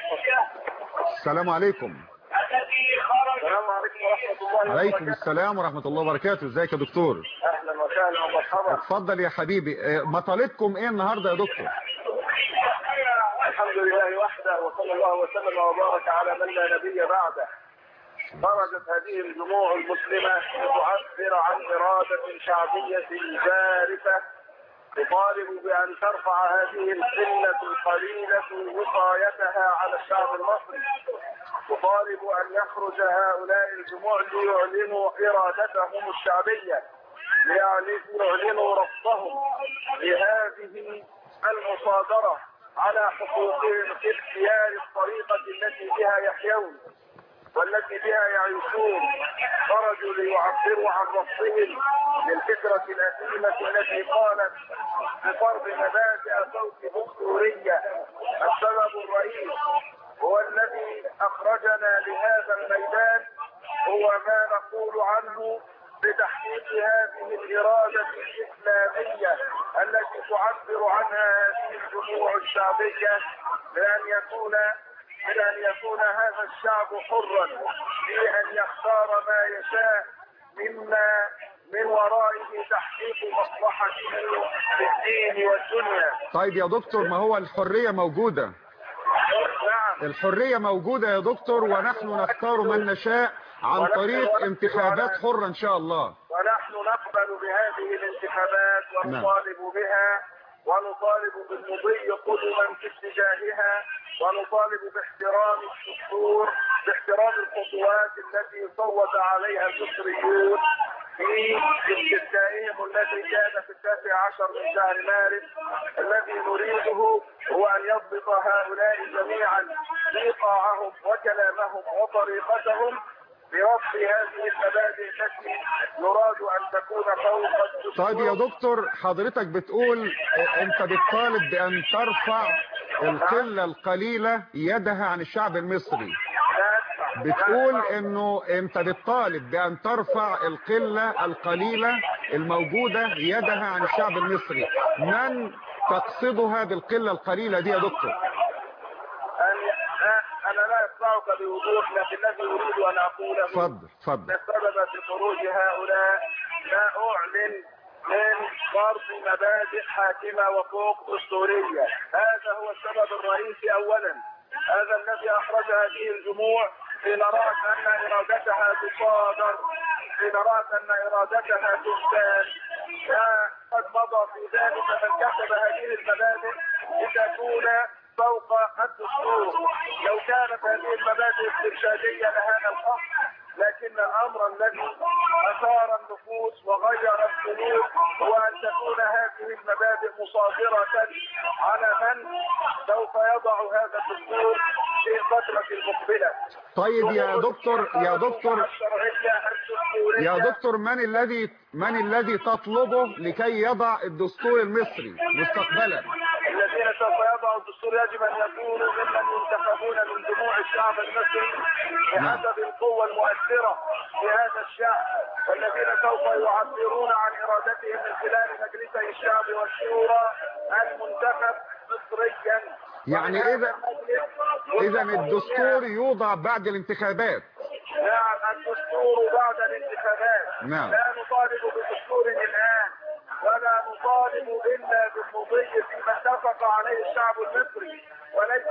السلام عليكم السلام عليكم ورحمة الله عليكم السلام ورحمة الله وبركاته ازيك يا دكتور أهلا وسهلا ومرحبا اتفضل يا حبيبي اه، مطالبكم ايه النهاردة يا دكتور الحمد لله وحده وصلى الله وسلم وبارك على من لا نبي بعده خرجت هذه الجموع المسلمة لتعبر عن إرادة شعبية جارفة تطالب بأن ترفع هذه القلة القليلة وصايتها على الشعب المصري تطالب أن يخرج هؤلاء الجموع ليعلنوا إرادتهم الشعبية ليعلنوا رفضهم لهذه المصادرة على حقوقهم في اختيار الطريقة التي بها يحيون والتي بها يعيشون خرجوا ليعبروا عن رفضهم للفكرة الأثيمة التي قالت بفرض مبادئ صوت دستورية السبب الرئيس هو الذي أخرجنا لهذا الميدان هو ما نقول عنه بتحقيق هذه الإرادة الإسلامية التي تعبر عنها هذه الجموع الشعبية بأن يكون من أن يكون هذا الشعب حرا في أن يختار ما يشاء مما من ورائه تحقيق مصلحته في الدين والدنيا طيب يا دكتور ما هو الحرية موجودة نعم الحرية موجودة يا دكتور ونحن نختار من نشاء عن طريق انتخابات حرة ان شاء الله ونحن نقبل بهذه الانتخابات ونطالب بها ونطالب بالمضي قدما في اتجاهها ونطالب باحترام الدستور باحترام الخطوات التي صوت عليها المصريون في استفتائهم الذي كان في التاسع عشر من شهر مارس الذي نريده هو ان يضبط هؤلاء جميعا ايقاعهم وكلامهم وطريقتهم برفض هذه المبادئ التي يراد ان تكون فوق الدستور طيب يا دكتور حضرتك بتقول اه، انت بتطالب بان ترفع القلة القليلة يدها عن الشعب المصري لا أدفع. بتقول لا انه انت بتطالب بان ترفع القلة القليلة الموجودة يدها عن الشعب المصري من تقصدها بالقلة القليلة دي يا دكتور أن أ- انا لا اقطعك بوضوح لكن الذي اريد ان اقوله اتفضل اتفضل السبب في خروج هؤلاء لا اعلن من فرض مبادئ حاكمه وفوق دستوريه هذا هو السبب الرئيسي اولا هذا الذي اخرج هذه الجموع حين رات ان ارادتها تصادر حين رات ان ارادتها تختال قد مضى في ذلك من كتب هذه المبادئ لتكون فوق الدستور لو كانت هذه المبادئ استرشاديه لهذا الحق لكن الامر الذي اثار النفوس وغير السلوك هو ان تكون هذه المبادئ مصادره على من سوف يضع هذا الدستور في الفتره المقبله. طيب يا دكتور يا دكتور الشرعيه الدستوريه يا دكتور من الذي من الذي تطلبه لكي يضع الدستور المصري مستقبلا الذين سوف يضعوا الدستور يجب ان يكونوا ممن ينتخبون من جموع الشعب المصري بحسب القوه المؤثره في هذا الشعب والذين سوف يعبرون عن ارادتهم من خلال مجلسي الشعب والشورى المنتخب مصريا يعني اذا اذا الدستور يوضع بعد الانتخابات نعم الدستور بعد الانتخابات نعم. لا نطالب بدستور الان ولا نطالب الا بالمضي فيما اتفق عليه الشعب المصري وليست لنا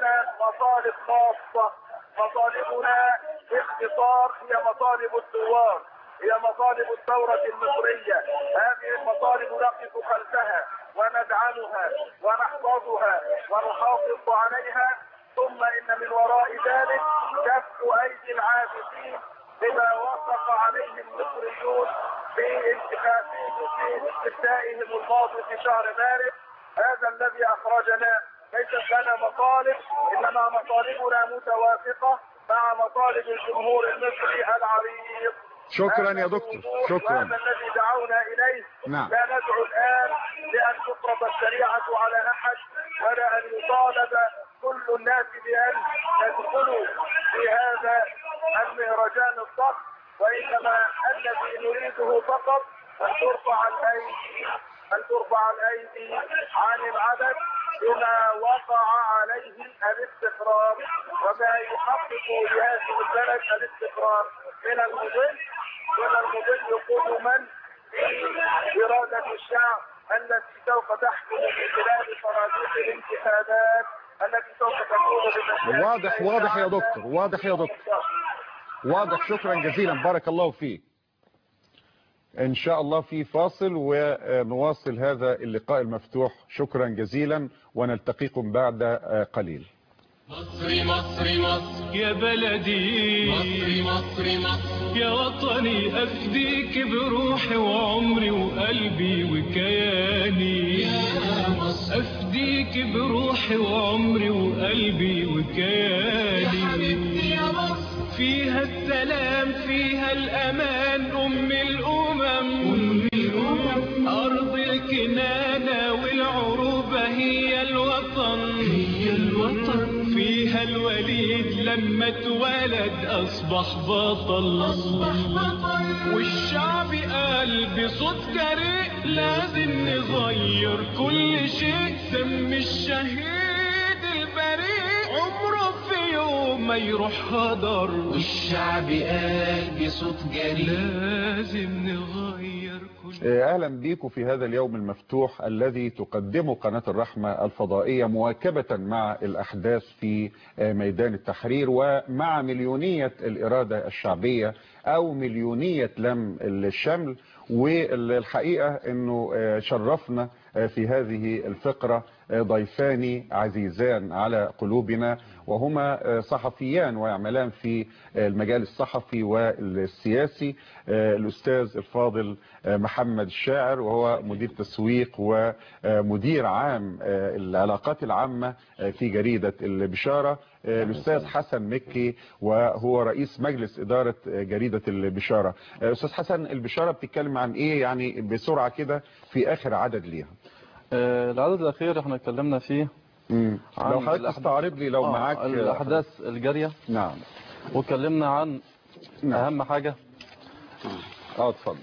لنا مطالب خاصة مطالبنا باختصار هي مطالب الثوار هي مطالب الثورة المصرية هذه المطالب نقف خلفها وندعمها ونحفظها ونحافظ عليها ثم إن من وراء ذلك كف أيدي العابثين بما وافق عليه المصريون في انتخابهم في استفتائهم الماضي في شهر مارس هذا الذي أخرجنا ليست لنا مطالب إنما مطالبنا متوافقة مع مطالب الجمهور المصري العريض شكرا هذا يا دكتور الوضوح شكرا وهذا الذي دعونا إليه نعم. لا ندعو الآن لأن تفرض الشريعة على أحد ولا أن يطالب كل الناس بأن يدخلوا في هذا المهرجان الضخم وإنما الذي نريده فقط أن ترفع الأيدي أن ترفع الأيدي عن العدد بما وقع عليه الاستقرار وما يحقق لهذه البلد الاستقرار من المضل من المضل قدما في إرادة الشعب التي سوف تحكم من خلال صناديق الانتخابات التي سوف تكون بمشيئة واضح واضح يا دكتور واضح يا دكتور واضح شكرا جزيلا بارك الله فيك ان شاء الله في فاصل ونواصل هذا اللقاء المفتوح شكرا جزيلا ونلتقيكم بعد قليل مصري مصري مصر يا بلدي مصري مصري مصر يا وطني أفديك بروحي وعمري وقلبي وكياني يا مصر أفديك بروحي وعمري وقلبي وكياني يا حبيبتي يا مصر فيها السلام فيها الأمان أم الأمم أم الأمم أرض الكنانة والعروبة هي الوطن هي الوطن فيها الوليد لما اتولد أصبح بطل أصبح بطل والشعب قال بصوت جريء لازم نغير كل شيء سم الشهيد البريء عمره في يوم ما يروح هدر والشعب قال بصوت جريء لازم نغير كل اهلا بيكم في هذا اليوم المفتوح الذي تقدمه قناة الرحمة الفضائية مواكبة مع الاحداث في ميدان التحرير ومع مليونية الارادة الشعبية او مليونية لم الشمل والحقيقة انه شرفنا في هذه الفقرة ضيفان عزيزان على قلوبنا وهما صحفيان ويعملان في المجال الصحفي والسياسي الأستاذ الفاضل محمد الشاعر وهو مدير تسويق ومدير عام العلاقات العامة في جريدة البشارة الأستاذ حسن مكي وهو رئيس مجلس إدارة جريدة البشارة أستاذ حسن البشارة بتتكلم عن إيه يعني بسرعة كده في آخر عدد ليها آه، العدد الأخير احنا اتكلمنا فيه مم. عن لو حضرتك الأحداث- تستعرض لي لو آه، معاك الأحداث الجارية نعم واتكلمنا عن نعم أهم حاجة اه اتفضل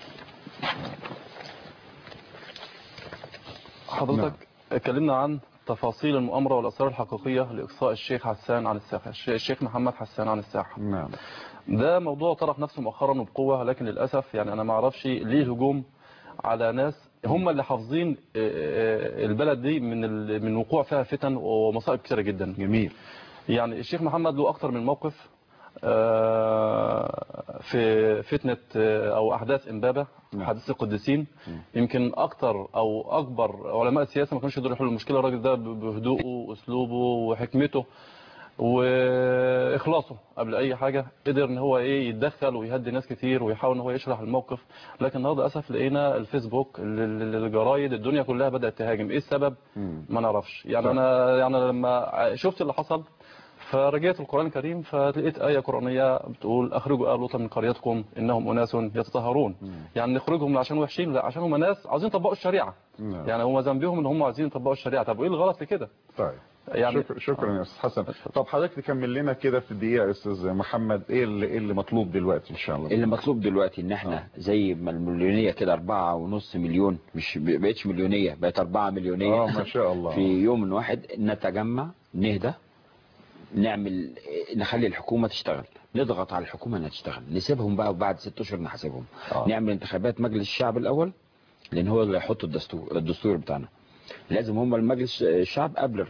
حضرتك اتكلمنا عن تفاصيل المؤامرة والأسرار الحقيقية لإقصاء الشيخ حسان عن الساحة الش- الشيخ محمد حسان عن الساحة نعم ده موضوع طرح نفسه مؤخرا وبقوة لكن للأسف يعني أنا ما اعرفش ليه هجوم على ناس هم اللي حافظين آه، آه، البلد دي من ال- من وقوع فيها فتن ومصائب كثيرة جدا جميل يعني الشيخ محمد له أكتر من موقف آه، في فتنة آه، أو أحداث إمبابة نعم. حادثة القديسين يمكن أكتر أو أكبر علماء السياسة ما كانوش يقدروا يحلوا المشكلة الراجل ده بهدوءه وأسلوبه وحكمته واخلاصه قبل اي حاجه قدر ان هو ايه يتدخل ويهدي ناس كتير ويحاول ان هو يشرح الموقف لكن النهارده للاسف لقينا الفيسبوك ال- ال- الجرايد الدنيا كلها بدات تهاجم ايه السبب مم. ما نعرفش يعني صح. انا يعني لما شفت اللي حصل فرجعت القرآن الكريم فلقيت آية قرآنية بتقول أخرجوا آل لوط من قريتكم إنهم أناس يتطهرون يعني نخرجهم عشان وحشين لا عشان هم ناس عاوزين يطبقوا الشريعة نعم. يعني هم ذنبهم إن هم عايزين يطبقوا الشريعة طب وإيه الغلط في كده طيب يعني شكرا شكرا يا استاذ حسن طب حضرتك تكمل لنا كده في الدقيقه يا استاذ محمد ايه اللي, إيه اللي مطلوب دلوقتي ان شاء الله اللي مطلوب دلوقتي ان احنا زي ما المليونية كده أربعة ونص مليون مش ب- بقتش مليونية بقت أربعة مليونية اه ما شاء الله في يوم واحد نتجمع نهدى نعمل نخلي الحكومة تشتغل نضغط على الحكومة انها تشتغل نسيبهم بقى وبعد ست اشهر نحاسبهم آه. نعمل انتخابات مجلس الشعب الاول لان هو اللي هيحط الدستور الدستور بتاعنا لازم هم المجلس الشعب قبل الرئيس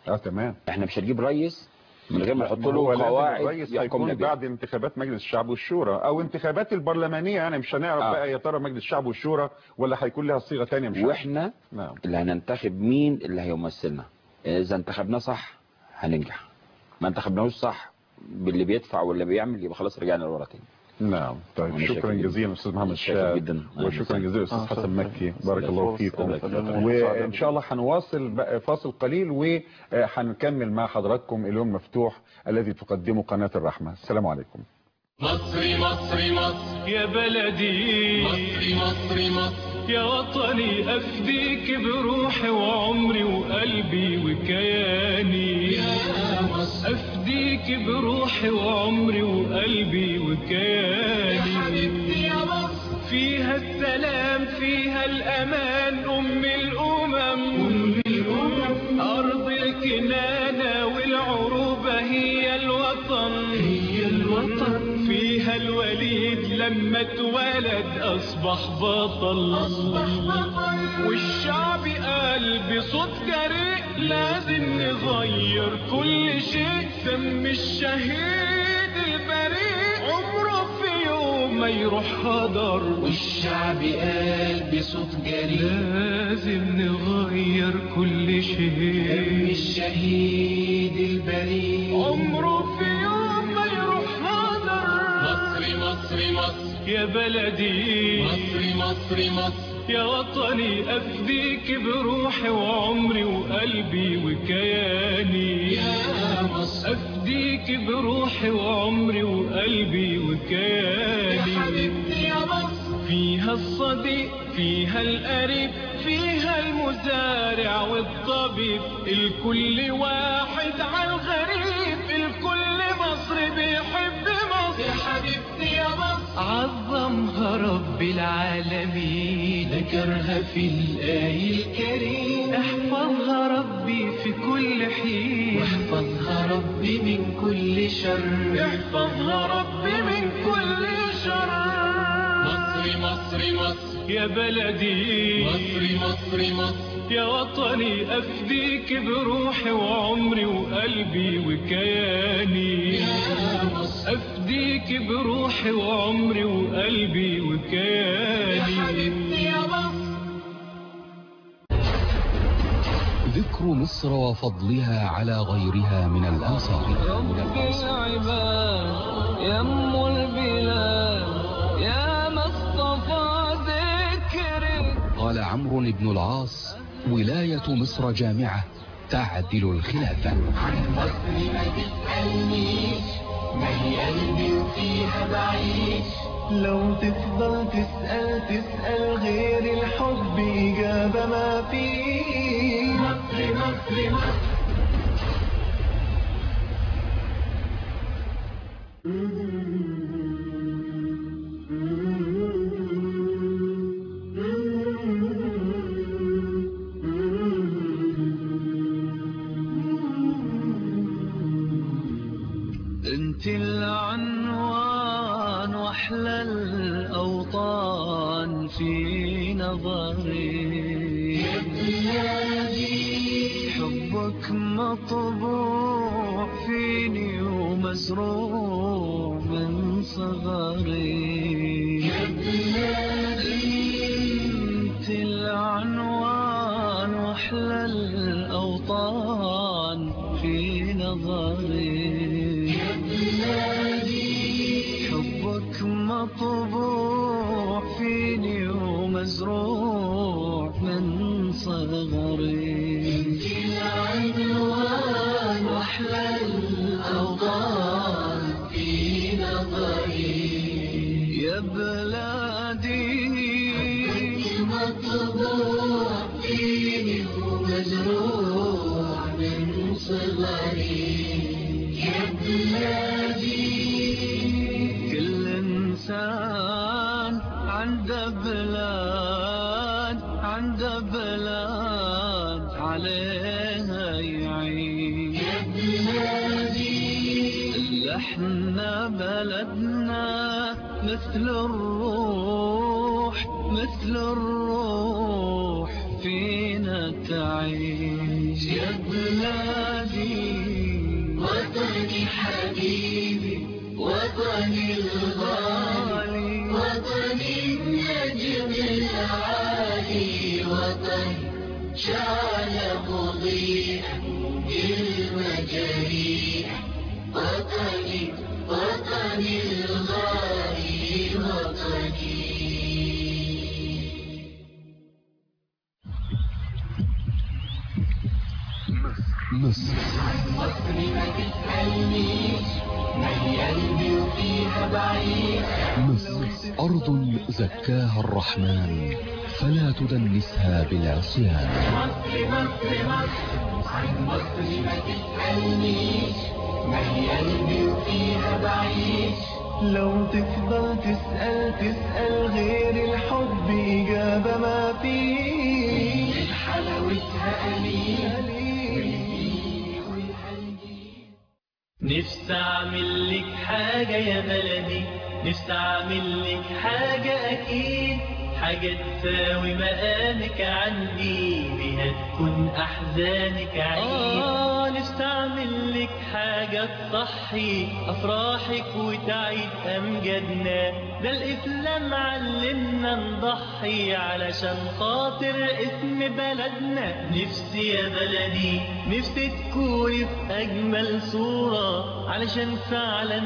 اه تمام احنا مش هنجيب رئيس من غير ما نحط ما هو له لازم قواعد الرئيس يحكمنا هيكون بيها بعد انتخابات مجلس الشعب والشورى او انتخابات البرلمانيه يعني مش هنعرف آه. بقى يا ترى مجلس الشعب والشورى ولا هيكون لها صيغه ثانيه مش عارف. واحنا نعم اللي هننتخب مين اللي هيمثلنا اذا انتخبناه صح هننجح ما انتخبناهوش صح باللي بيدفع واللي بيعمل يبقى خلاص رجعنا لورا تاني نعم طيب أنا شكرا شاكر جداً. جزيلا استاذ محمد شاكر الشاعر جداً. أهلاً وشكرا وسهلاً. جزيلا استاذ آه، حسن شكراً. مكي بارك الله فرصة. فيكم الله يخليك. وان شاء الله هنواصل بقى فاصل قليل وهنكمل مع حضراتكم اليوم مفتوح الذي تقدمه قناه الرحمه السلام عليكم مصري مصري مصر يا بلدي مصري مصري مصر يا وطني أفديك بروحي وعمري وقلبي وكياني يا مصر أفديك بروحي وعمري وقلبي وكياني حبيبتي يا مصر فيها السلام فيها الأمان أم الأمم أم الأمم أرض الكنانة والعروبة هي الوطن هي الوطن فيها الوليد لما اتولد أصبح بطل أصبح بطل والشعب قال بصوت جريء لازم نغير كل شيء سم الشهيد البريء عمره في يوم ما يروح هدر والشعب قال بصوت جريء لازم نغير كل دم شيء الشهيد البريء عمره في يوم ما يروح هدر مصري مصري مصر يا بلدي مصري مصري مصر يا وطني أفديك بروحي وعمري وقلبي وكياني يا مصر أفديك بروحي وعمري وقلبي يا وكياني حبيبتي يا مصر فيها الصديق فيها القريب فيها المزارع والطبيب الكل واحد على الغريب الكل مصر بيحب يا مصر حبيبتي يا مصر عظمها رب العالمين ذكرها في الآي الكريم احفظها ربي في كل حين واحفظها ربي من كل شر احفظها ربي من كل شر مصري مصري مصر يا بلدي مصري مصري مصر يا وطني أفديك بروحي وعمري وقلبي وكياني يا مصر أفديك بروحي وعمري وقلبي يا وكياني حبيبتي يا مصر ذكر مصر وفضلها على غيرها من الآثار رب العباد يا أم البلاد يا مصطفى ذكرك قال عمرو بن العاص ولاية مصر جامعة تعدل الخلافة عن مصر ما تسألنيش ما هي قلبي وفيها بعيش لو تفضل تسأل تسأل غير الحب إجابة ما فيه مصر مصر مصر انت العنوان واحلى الاوطان في نظري حبك مطبوع فيني ومزروع من صغري انت العنوان واحلى الاوطان في نظري حبك مطبوع فيني ومزروع من صغري العنوان واحلى الاوطان في نظري يا بلادي مطبوع فيني ومزروع من صغري يا بلادي كل انسان عنده بلاد عنده بلاد عليها يعيش يا بلادي احنا بلدنا مثل الروح مثل الروح فينا تعيش يا بلادي وطني حبيبي وطني الغالي وطني النجم العالي وطني شعل مضيء المجاريح وطني وطني الغالي وطني مصر مصر ما تسألنيش من قلبي وفيها بعيد مصر أرض زكاها الرحمن فلا تدنسها بالعصيان مصر مصر مصر عن مصر ما تسألنيش من قلبي وفيها بعيش لو تفضل تسأل تسأل غير الحب إجابة ما فيه من حلاوتها أمين نفسي اعمل لك حاجة يا بلدي نفسي اعمل لك حاجة اكيد حاجة تساوي مقامك عندي بيها تكون احزانك عيد اه نفسي اعمل لك حاجة تصحي افراحك وتعيد امجادنا ده الاسلام علمنا نضحي علشان خاطر اسم بلدنا نفسي يا بلدي نفسي تكوني في اجمل صورة علشان فعلا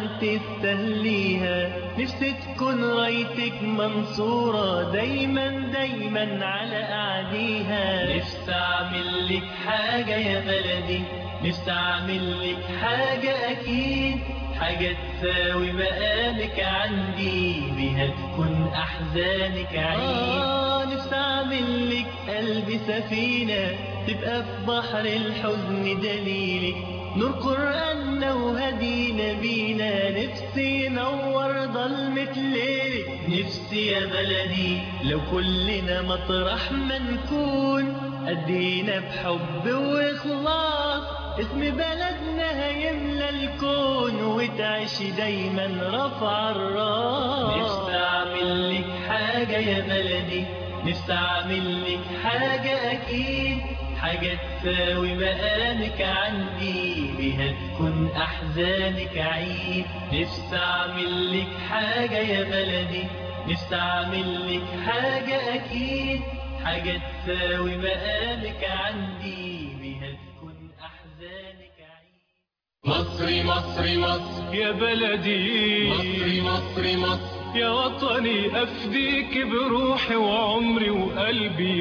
تستهليها نفسي تكون رايتك منصورة دايما دايما على اعديها نفسي اعمل لك حاجة يا بلدي نفسي اعمل لك حاجة اكيد حاجة تساوي مقامك عندي بيها تكون احزانك عيد آه نفسي اعمل لك قلبي سفينة تبقى في بحر الحزن دليلك نور قرآننا وهدينا بينا نفسي ينور ضلمة ليلك نفسي يا بلدي لو كلنا مطرح ما نكون أدينا بحب وإخلاص اسم بلدنا هيملى الكون وتعيش دايما رفع الراس نفسي أعمل لك حاجة يا بلدي نفسي أعمل لك حاجة أكيد حاجة تساوي مقامك عندي بيها تكون أحزانك عيد نفسي أعمل لك حاجة يا بلدي نفسي أعمل لك حاجة أكيد حاجة تساوي مقامك عندي بيها تكون أحزانك عيد مصري مصري مصر يا بلدي مصري مصري مصر يا وطني أفديك بروحي وعمري وقلبي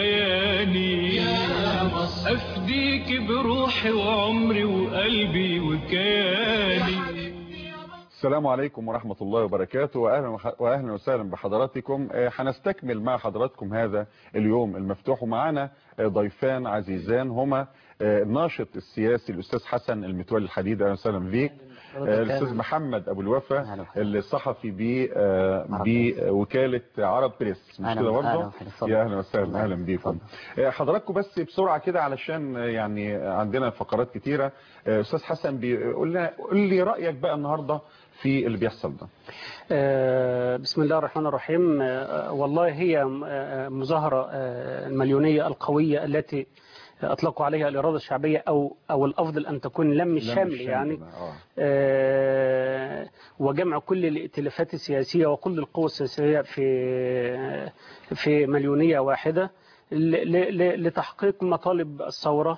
وكياني يا مصر أفديك بروحي وعمري وقلبي وكياني السلام عليكم ورحمة الله وبركاته وأهلا, وح- وأهلا وسهلا بحضراتكم آه، هنستكمل مع حضراتكم هذا اليوم المفتوح ومعنا آه، ضيفان عزيزان هما آه، الناشط السياسي الأستاذ حسن المتولي الحديد أهلا وسهلا بيك آه، الأستاذ محمد أبو الوفا الصحفي ب- آه، بوكالة عرب بريس مش أهلا كده وسهلا برضه؟ وسهلا. يا أهلا وسهلا أهلا بيكم آه، حضراتكم بس بسرعة كده علشان آه، يعني عندنا فقرات كتيرة آه، أستاذ حسن بيقول لنا قول لي رأيك بقى النهاردة في اللي بيحصل ده آه، بسم الله الرحمن الرحيم آه، والله هي آه، مظاهرة آه، المليونية القوية التي أطلقوا عليها الإرادة الشعبية أو أو الأفضل أن تكون لم الشمل يعني آه. آه، وجمع كل الائتلافات السياسية وكل القوى السياسية في في مليونية واحدة ل- ل- لتحقيق مطالب الثورة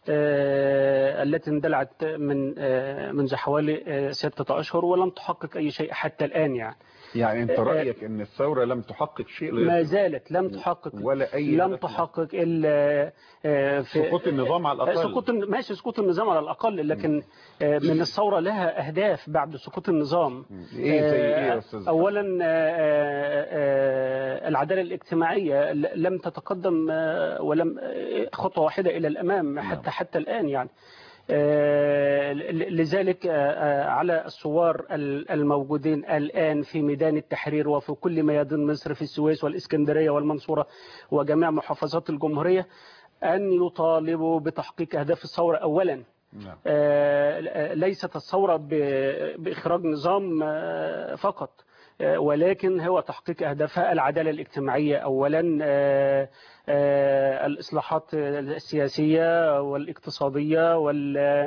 آه، التي اندلعت من آه، منذ حوالي آه، ستة أشهر ولم تحقق أي شيء حتى الآن يعني يعني انت آه، رأيك ان الثورة لم تحقق شيء غير ما زالت لم تحقق ولا اي لم هدف تحقق الا آه، في سقوط النظام على الأقل. سقوط ماشي سقوط النظام على الاقل لكن آه، من الثوره لها اهداف بعد سقوط النظام ايه زي ايه يا استاذ اولا آه، آه، العداله الاجتماعيه ل- لم تتقدم آه، ولم آه، خطوه واحده الى الامام حتى حتى الان يعني آه، ل- لذلك آه، آه، على الثوار ال- الموجودين الآن في ميدان التحرير وفي كل ميادين مصر في السويس والإسكندرية والمنصورة وجميع محافظات الجمهورية أن يطالبوا بتحقيق أهداف الثورة أولا نعم. آه، ليست الثورة ب- بإخراج نظام آه، فقط آه، ولكن هو تحقيق أهدافها العدالة الاجتماعية أولا آه، آه، الإصلاحات السياسية والاقتصادية وال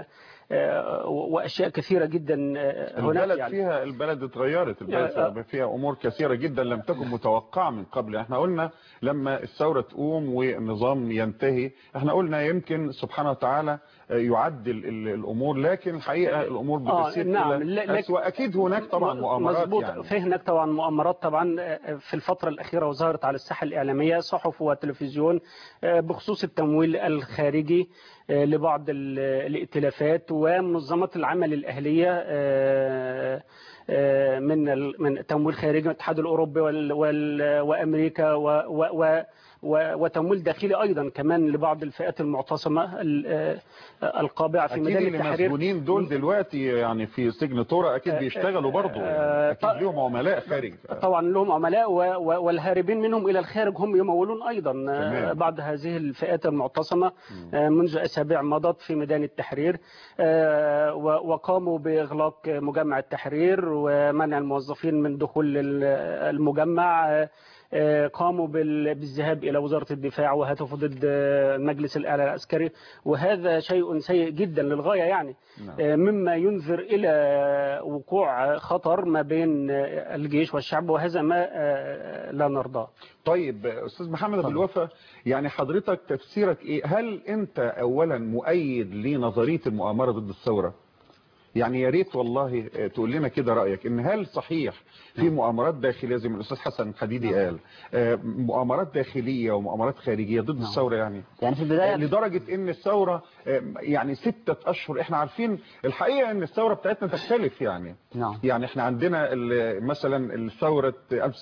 آه، واشياء كثيره جدا آه، هناك البلد يعني فيها البلد اتغيرت البلد آه. فيها امور كثيره جدا لم تكن متوقعه من قبل احنا قلنا لما الثوره تقوم والنظام ينتهي احنا قلنا يمكن سبحانه وتعالى آه، يعدل ال- الامور لكن الحقيقه الامور آه، بتسير نعم. إلى ل- لك- أسوأ. اكيد هناك طبعا مؤامرات مظبوط يعني في هناك طبعا مؤامرات طبعا آه، في الفترة الأخيرة وظهرت على الساحة الإعلامية صحف وتلفزيون آه، بخصوص التمويل الخارجي آه، لبعض ال- الائتلافات ومنظمات العمل الأهلية آه، آه، من ال- من تمويل خارجي من الاتحاد الأوروبي وال- وال- وأمريكا و- و- و- و- وتمويل داخلي أيضا كمان لبعض الفئات المعتصمة ال- آه، القابعة في اكيد ميدان اللي التحرير مسجونين دول دلوقتي يعني في سجن طورة اكيد بيشتغلوا برضه آه، اكيد ليهم عملاء خارج طبعا لهم عملاء و- و- والهاربين منهم إلى الخارج هم يمولون أيضا آه، تمام. بعض هذه الفئات المعتصمة آه، منذ أسابيع مضت في ميدان التحرير آه، و- وقاموا بإغلاق مجمع التحرير ومنع الموظفين من دخول ال- المجمع آه، آه، قاموا بال- بالذهاب إلى وزارة الدفاع وهتفوا ضد آه، المجلس الأعلى العسكري وهذا شيء سيء جدا للغاية يعني آه، مما ينذر إلى وقوع خطر ما بين آه، الجيش والشعب وهذا ما آه، لا نرضاه طيب استاذ محمد ابو الوفا يعني حضرتك تفسيرك ايه هل انت اولا مؤيد لنظريه المؤامره ضد الثوره يعني يا ريت والله تقول لنا كده رايك ان هل صحيح في مؤامرات داخليه زي ما الاستاذ حسن حديدي قال آه، مؤامرات داخليه ومؤامرات خارجيه ضد الثوره يعني يعني في البداية لدرجه ان الثوره آه، يعني ستة اشهر احنا عارفين الحقيقه ان الثوره بتاعتنا تختلف يعني نعم يعني احنا عندنا ال- مثلا الثورة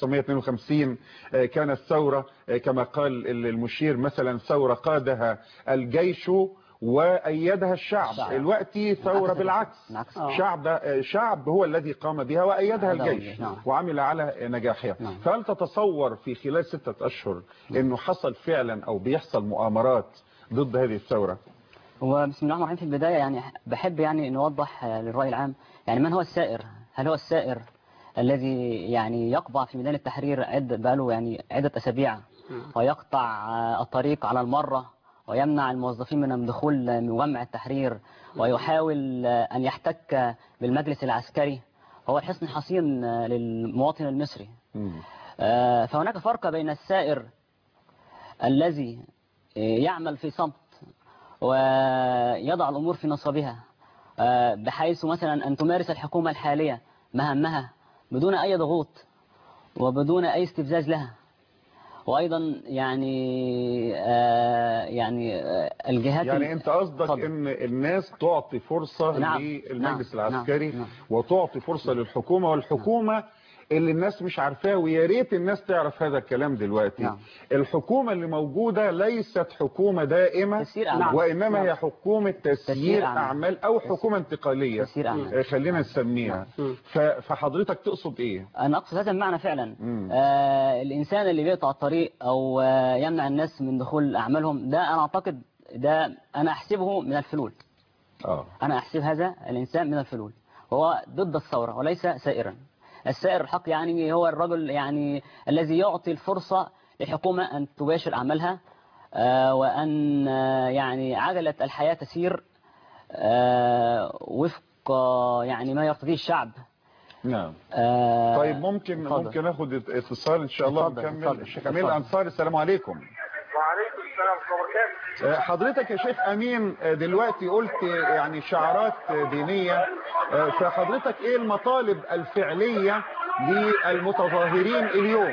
1952 آه، كانت ثورة آه، كما قال ال- المشير مثلا ثورة قادها الجيش وأيدها الشعب الشعب. دلوقتي ثورة العكس. بالعكس العكس. آه. شعب آه، شعب هو الذي قام بها وأيدها أيدها الجيش الجيش، نعم. وعمل على نجاحها نعم. فهل تتصور في خلال ستة أشهر أنه حصل فعلا أو بيحصل مؤامرات ضد هذه الثورة هو بسم الله الرحمن الرحيم في البداية يعني بحب يعني نوضح آه، للرأي العام يعني من هو السائر هل هو السائر الذي يعني يقبع في ميدان التحرير عد بقاله يعني عدة أسابيع ويقطع آه، الطريق على المرة ويمنع الموظفين من دخول آه، مجمع التحرير ويحاول آه، أن يحتك بالمجلس العسكري هو الحصن الحصين آه، للمواطن المصري آه، فهناك فرق بين السائر الذي آه، يعمل في صمت ويضع الأمور في نصابها آه، بحيث مثلا أن تمارس الحكومة الحالية مهامها بدون أي ضغوط وبدون أي استفزاز لها وأيضا يعني آه، يعني آه، الجهات يعني انت قصدك اتفضل. ان الناس تعطي فرصة نعم، للمجلس نعم، العسكري نعم، نعم. وتعطي فرصة للحكومة والحكومة اللي الناس مش عارفاه ويا ريت الناس تعرف هذا الكلام دلوقتي نعم. الحكومة اللي موجودة ليست حكومة دائمة تسيير أعمال. وإنما نعم. هي حكومة تسيير تسيير أعمال. أعمال أو حكومة انتقالية تسيير أعمال. آه، خلينا نسميها ف- فحضرتك تقصد إيه أنا أقصد هذا المعنى فعلا مم. آه الإنسان اللي بيقطع الطريق أو آه يمنع الناس من دخول أعمالهم ده أنا أعتقد ده أنا أحسبه من الفلول آه. أنا أحسب هذا الإنسان من الفلول وهو ضد الثورة وليس سائرا السائر الحق يعني هو الرجل يعني الذي يعطي الفرصة للحكومة أن تباشر أعمالها آه، وأن آه، يعني عجلة الحياة تسير آه، وفق آه، يعني ما يرتضيه الشعب نعم آه، طيب ممكن اتفضل. ممكن ناخد اتصال إن شاء الله اتفضل، نكمل اتفضل، الشيخ أمين اتفضل. الأنصاري السلام عليكم وعليكم السلام ورحمه الله وبركاته آه، حضرتك يا شيخ امين آه، دلوقتي قلت آه، يعني شعارات آه، دينيه آه، فحضرتك ايه المطالب الفعليه للمتظاهرين اليوم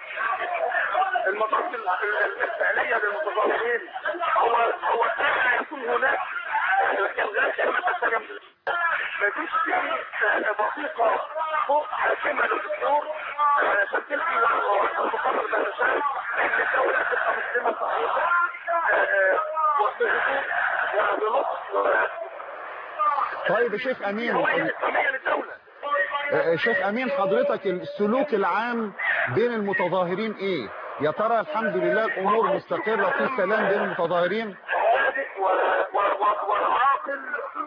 المطالب ال- ال- الفعليه للمتظاهرين هو هو كان يكون هناك الغاء كلمه السجن ما فيش فيه بسيطه فوق حاكمه للدستور آه، عشان تلقي المقرر ما تشاء ان الدوله تبقى مسلمه صحيحه آه، آه، وبهدوء وبلطف طيب يا شيخ امين هويه ال- اسلاميه للدوله آه، شيخ امين حضرتك السلوك العام بين المتظاهرين ايه يا ترى الحمد لله الامور مستقره في سلام بين المتظاهرين هادئ و- و- و- وعاقل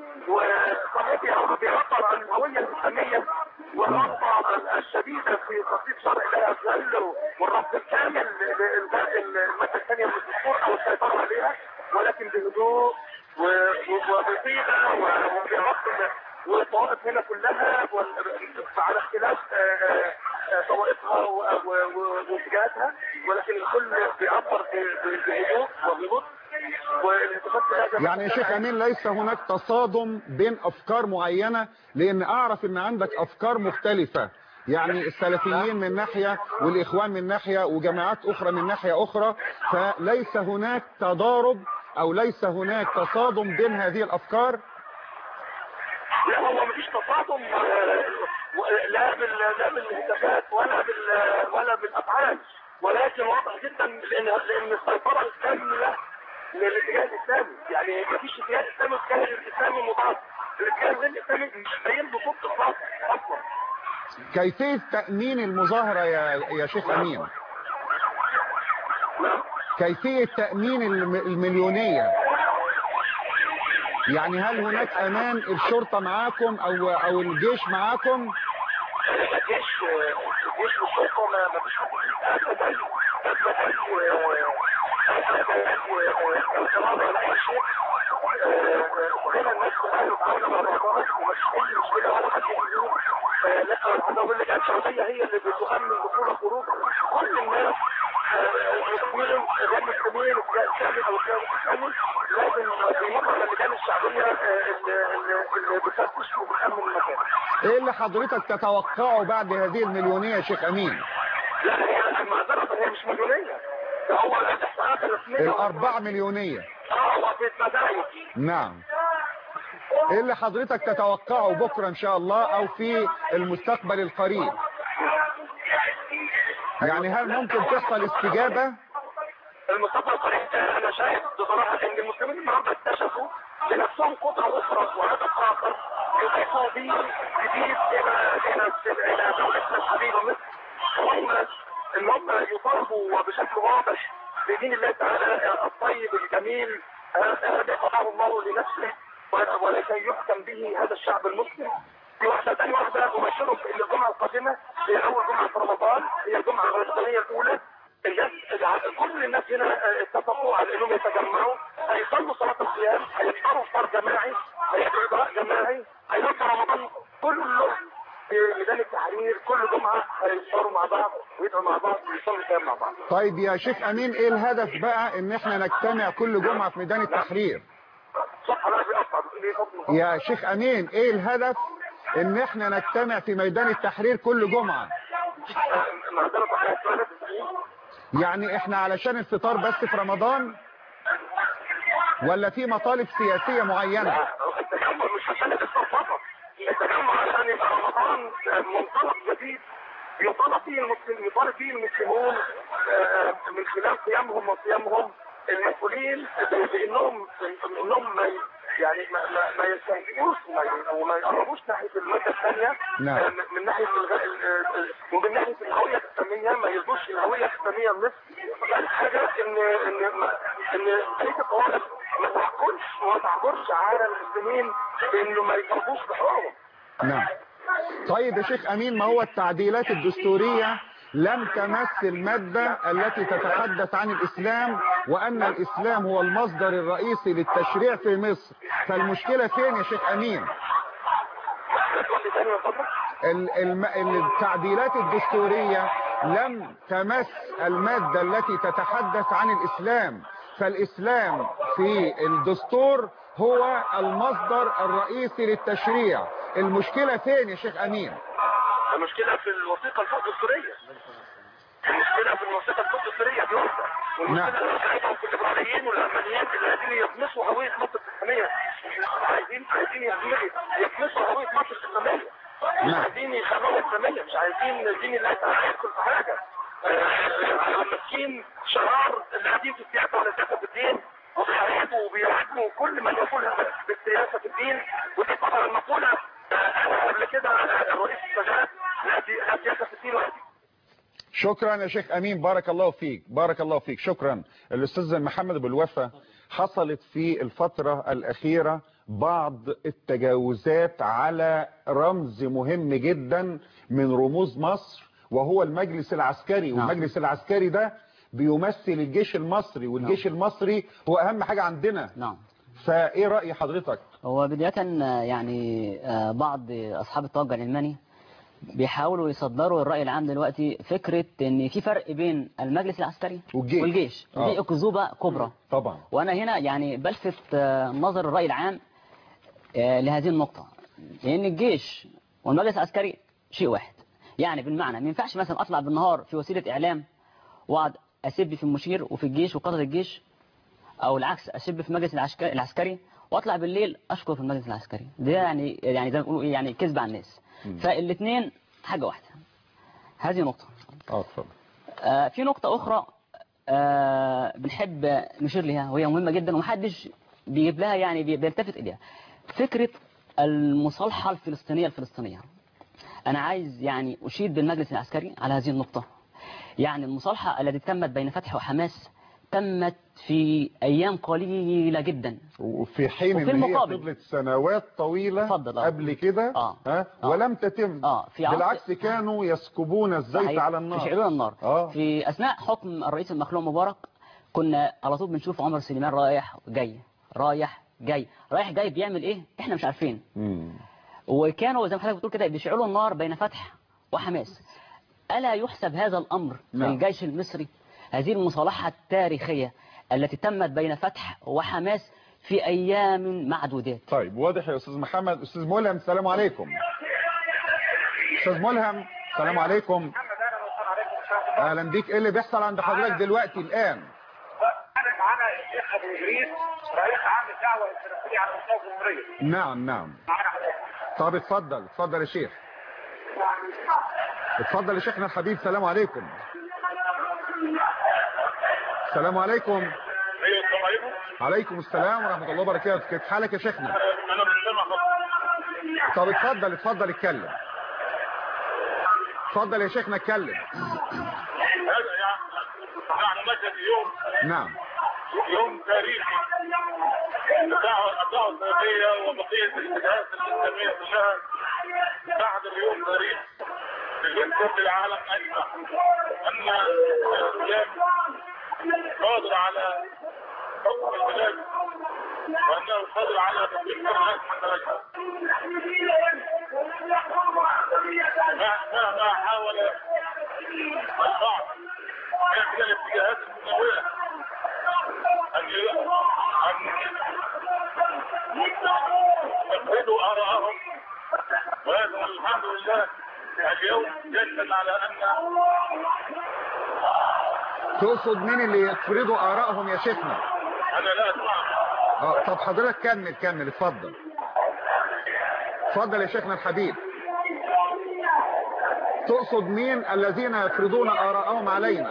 وصحيح يعود بيعبر عن الهوية الإسلامية والرغبة الشديدة في تطبيق شرع الله عز وجل والرفض الكامل لإلغاء المادة الثانية من الدستور أو السيطرة عليها ولكن بهدوء و- و- وبطيبة و- والطوائف هنا كلها وال- على اختلاف آه، آه، آه، طوائفها و- و- و- واتجاهاتها ولكن الكل بيعبر ب- ب- بهدوء وبلطف والانتخاب في هذا يعني يا شيخ امين ليس هناك تصادم بين افكار معينه لان اعرف ان عندك افكار مختلفه يعني السلفيين من ناحيه والاخوان من ناحيه وجماعات اخرى من ناحيه اخرى فليس هناك تضارب او ليس هناك تصادم بين هذه الافكار لا هو مفيش تصادم آه، و- لا بال لا بالهتافات ولا بال ولا بالافعال ولكن واضح جدا لان لان السيطره الكامله للاتجاه الاسلامي يعني مفيش اتجاه اسلامي واتجاه الاسلامي مضاد الاتجاه غير الاسلامي مش باين بصوت اطلاق اصلا كيفيه تامين المظاهره يا يا شيخ امين كيفيه تامين الم- المليونيه يعني هل هناك امان الشرطه معاكم او او الجيش معاكم الجيش الجيش والشرطه ما ما فيش حد ابدا ابدا ولا اي شيء هنا الناس كلها متعاونه مع بعضها ومش اي مشكله ولا حد يجيهم لا انا عايز اقول لك الشعبيه هي اللي بتؤمن دخول الخروج كل الناس المسلمين غير المسلمين الشعبي او الشعبي الاسلامي لازم يمر على اللجان الشعبيه اللي اللي بتفتش وبتامن المكان ايه اللي حضرتك تتوقعه بعد هذه المليونيه يا شيخ امين لا هي المعذرة هي مش مليونية ده هو الاحصاءات الرسمية الاربعة مليونيه اه هو في المدارس نعم ايه اللي حضرتك تتوقعه بكره ان شاء الله او في المستقبل القريب يعني هل ممكن تحصل استجابه المستقبل القريب ده انا شايف بصراحة ان المسلمين النهارده اكتشفوا لنفسهم قدرة اخرى وهدف اخر يضيفوا به جديد الى الى الى دولتنا الحبيبة مصر هم ان هم يطالبوا بشكل واضح بدين الله تعالى الطيب الجميل الذي قضاه الله لنفسه ولكي يحكم به هذا الشعب المسلم في واحدة تاني واحدة أبشره في الجمعة القادمة هي أول جمعة في رمضان هي الجمعة الرمضانية الأولى الناس كل الناس هنا اتفقوا على انهم يتجمعوا هيصلوا صلاة الصيام هيفطروا فطار جماعي هيدعوا دعاء جماعي هيصلوا رمضان كله في ميدان التحرير كل جمعة هيفطروا مع بعض ويدعوا مع بعض ويصلوا الصيام مع بعض طيب يا شيخ امين ايه الهدف بقى ان احنا نجتمع كل جمعة في ميدان التحرير صح انا بيقطع بيقول فضل يا شيخ امين ايه الهدف ان احنا نجتمع في ميدان التحرير كل جمعة معذرة صحيح يعني احنا علشان الفطار بس في رمضان ولا في مطالب سياسية معينة التجمع مش عشان الافطار فقط التجمع عشان يبقى رمضان منطلق جديد يطالب فيه المسلم يطالب فيه المسلمون آه، من خلال قيامهم وصيامهم المسؤولين بانهم انهم ما ي- يعني ما ما, ما يستهزئوش وما ي- وما يقربوش ناحيه الماده الثانيه نعم. آه، من ناحيه الغ- ال- ال- ومن ناحيه الهويه الاسلاميه ما يرضوش الهويه الاسلاميه لمصر ثالث حاجه ان ان ما- ان بقيه الطوائف ما تحكمش وما تعبرش على المسلمين بانه ما يطالبوش بحقوقهم نعم طيب يا شيخ امين ما هو التعديلات الدستورية لم تمس المادة التي تتحدث عن الاسلام وان الاسلام هو المصدر الرئيسي للتشريع في مصر فالمشكلة فين يا شيخ امين تقول تاني من فضلك ال- الم- التعديلات الدستورية لم تمس المادة التي تتحدث عن الإسلام فالإسلام في الدستور هو المصدر الرئيسي للتشريع المشكلة فين يا شيخ أمين المشكله في الوثيقه الفوق الدستوريه المشكله في الوثيقه الفوق الدستوريه دي واحده والمشكله بتاعتهم في الليبراليين والعلمانيين اللي عايزين يطمسوا هويه مصر الاسلاميه عايزين عايزين يطمسوا يطمسوا هويه مصر الاسلاميه مش نعم. عايزين يخلوها اسلاميه مش عايزين دين الله تعالى يدخل في حاجه آه، ماسكين شرار اللي قاعدين في السياسه ولا السياسه في الدين وبيحاربوا وبيهاجموا كل من يقول بالسياسه في الدين ودي طبعا المقوله آه، انا قبل كده آه، الرئيس السادات لا دي- لا سياسه في الدين ولا دين شكرا يا شيخ أمين بارك الله فيك بارك الله فيك شكرا الأستاذ محمد أبو الوفا حصلت في الفترة الأخيرة بعض التجاوزات على رمز مهم جدا من رموز مصر وهو المجلس العسكري نعم. والمجلس العسكري ده بيمثل الجيش المصري والجيش المصري هو أهم حاجة عندنا نعم فإيه رأي حضرتك هو بداية آه، يعني آه، بعض أصحاب التوجه العلماني بيحاولوا يصدروا الرأي العام دلوقتي فكرة إن في فرق بين المجلس العسكري والجيش. والجيش آه. ودي أكذوبة كبرى طبعا وأنا هنا يعني بلفت آه، نظر الرأي العام آه، لهذه النقطة لأن الجيش والمجلس العسكري شيء واحد يعني بالمعنى ما ينفعش مثلا أطلع بالنهار في وسيلة إعلام وأقعد أسب في المشير وفي الجيش وقادة الجيش أو العكس أسب في المجلس العسكري, العسكري وأطلع بالليل أشكر في المجلس العسكري ده يعني يعني زي ما بيقولوا إيه يعني كذب على الناس فالاثنين حاجة واحدة هذه نقطة اه اتفضل آه، في نقطة أخرى آه، بنحب نشير لها وهي مهمة جدا ومحدش بيجيب لها يعني بي- بيلتفت إليها فكرة المصالحة الفلسطينية الفلسطينية أنا عايز يعني أشيد بالمجلس العسكري على هذه النقطة يعني المصالحة التي تمت بين فتح وحماس تمت في أيام قليلة جدا وفي حين وفي ان هي المقابل. فضلت سنوات طويلة اتفضل، آه. قبل كده آه. ها آه. ولم تتم آه، في عصر- بالعكس كانوا يسكبون الزيت صحيح. على النار يشعلون النار آه. في أثناء حكم الرئيس المخلوع مبارك كنا على طول بنشوف عمر سليمان رايح جاي رايح جاي رايح جاي بيعمل ايه احنا مش عارفين مم. وكانوا زي ما حضرتك بتقول كده بيشعلوا النار بين فتح وحماس ألا يحسب هذا الأمر نعم. للجيش المصري هذه المصالحة التاريخية التي تمت بين فتح وحماس في أيام معدودات طيب واضح يا استاذ محمد استاذ ملهم السلام عليكم استاذ ملهم السلام عليكم اهلا بيك ايه اللي بيحصل عند حضرتك دلوقتي الان انا معانا الشيخ ابو ادريس رئيس عام الدعوه الفلسطينيه على مستوى الجمهوريه نعم نعم معانا طب اتفضل اتفضل يا شيخ اتفضل يا شيخنا الحبيب السلام عليكم السلام عليكم ايوه السلام عليكم عليكم السلام ورحمة الله وبركاته كيف حالك يا شيخنا انا مش سامع طب اتفضل اتفضل اتكلم اتفضل يا شيخنا اتكلم هذا يعني يعني مشهد يوم نعم يوم تاريخي الدعوه الدعوه السلفيه وبقيه الاتجاهات الاسلاميه كلها بعد اليوم تاريخ بالنسبه للعالم اجمع ان الاسلام قادر على حكم البلاد وانه قادر على تطبيق الناس حتى مهما حاول البعض من الاتجاهات المتنوعه أن أن يفردوا آراءهم وهذا الحمد لله اليوم دل على أن تقصد مين اللي يفرضوا آرائهم يا شيخنا أنا لا أسمع اه طب حضرتك كمل كمل اتفضل اتفضل يا شيخنا الحبيب تقصد مين الذين يفرضون آراءهم علينا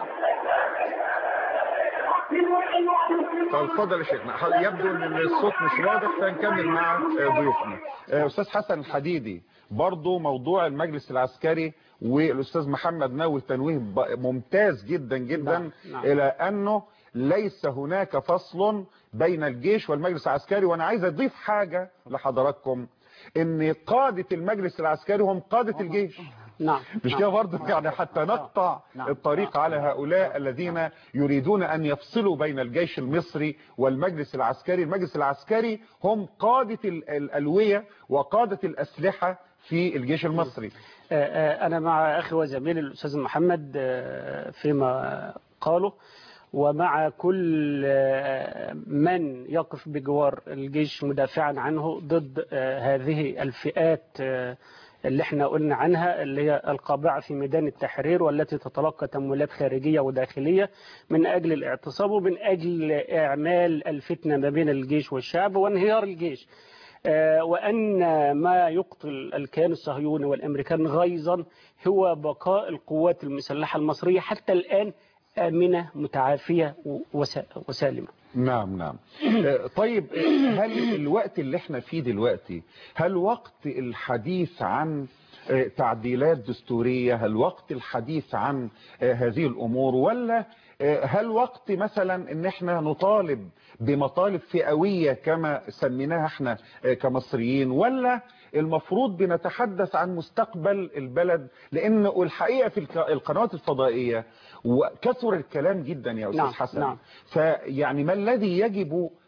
طب اتفضل يا شيخنا ح- يبدو ان الصوت مش واضح فنكمل مع آه، ضيوفنا آه، استاذ حسن الحديدي برضو موضوع المجلس العسكري والاستاذ محمد ناوي تنويه ب- ممتاز جدا جدا نعم، نعم. الى انه ليس هناك فصل بين الجيش والمجلس العسكري وانا عايز اضيف حاجة لحضراتكم ان قادة المجلس العسكري هم قادة الجيش نعم مش كده برضه يعني حتى نقطع نعم. الطريق على هؤلاء الذين يريدون أن يفصلوا بين الجيش المصري والمجلس العسكري المجلس العسكري هم قادة ال- الألوية وقادة الأسلحة في الجيش المصري آه، آه، أنا مع أخي وزميلي الأستاذ محمد آه، فيما قاله ومع كل آه، من يقف بجوار الجيش مدافعا عنه ضد آه، هذه الفئات آه، اللي احنا قلنا عنها اللي هي القابعة في ميدان التحرير والتي تتلقى تمويلات خارجية وداخلية من أجل الاعتصام ومن أجل إعمال الفتنة ما بين الجيش والشعب وانهيار الجيش آه، وأن ما يقتل الكيان الصهيوني والأمريكان غيظا هو بقاء القوات المسلحة المصرية حتى الآن آمنة متعافية وس- وسالمة نعم نعم آه، طيب آه، هل الوقت اللي احنا فيه دلوقتي هل وقت الحديث عن آه، تعديلات دستورية هل وقت الحديث عن آه، هذه الأمور ولا آه، هل وقت مثلا ان احنا نطالب بمطالب فئوية كما سميناها احنا آه، كمصريين ولا المفروض بنتحدث عن مستقبل البلد لان الحقيقة في الك- القنوات الفضائية وكثر الكلام جدا يا أستاذ نعم، حسن نعم. فيعني ما الذي يجب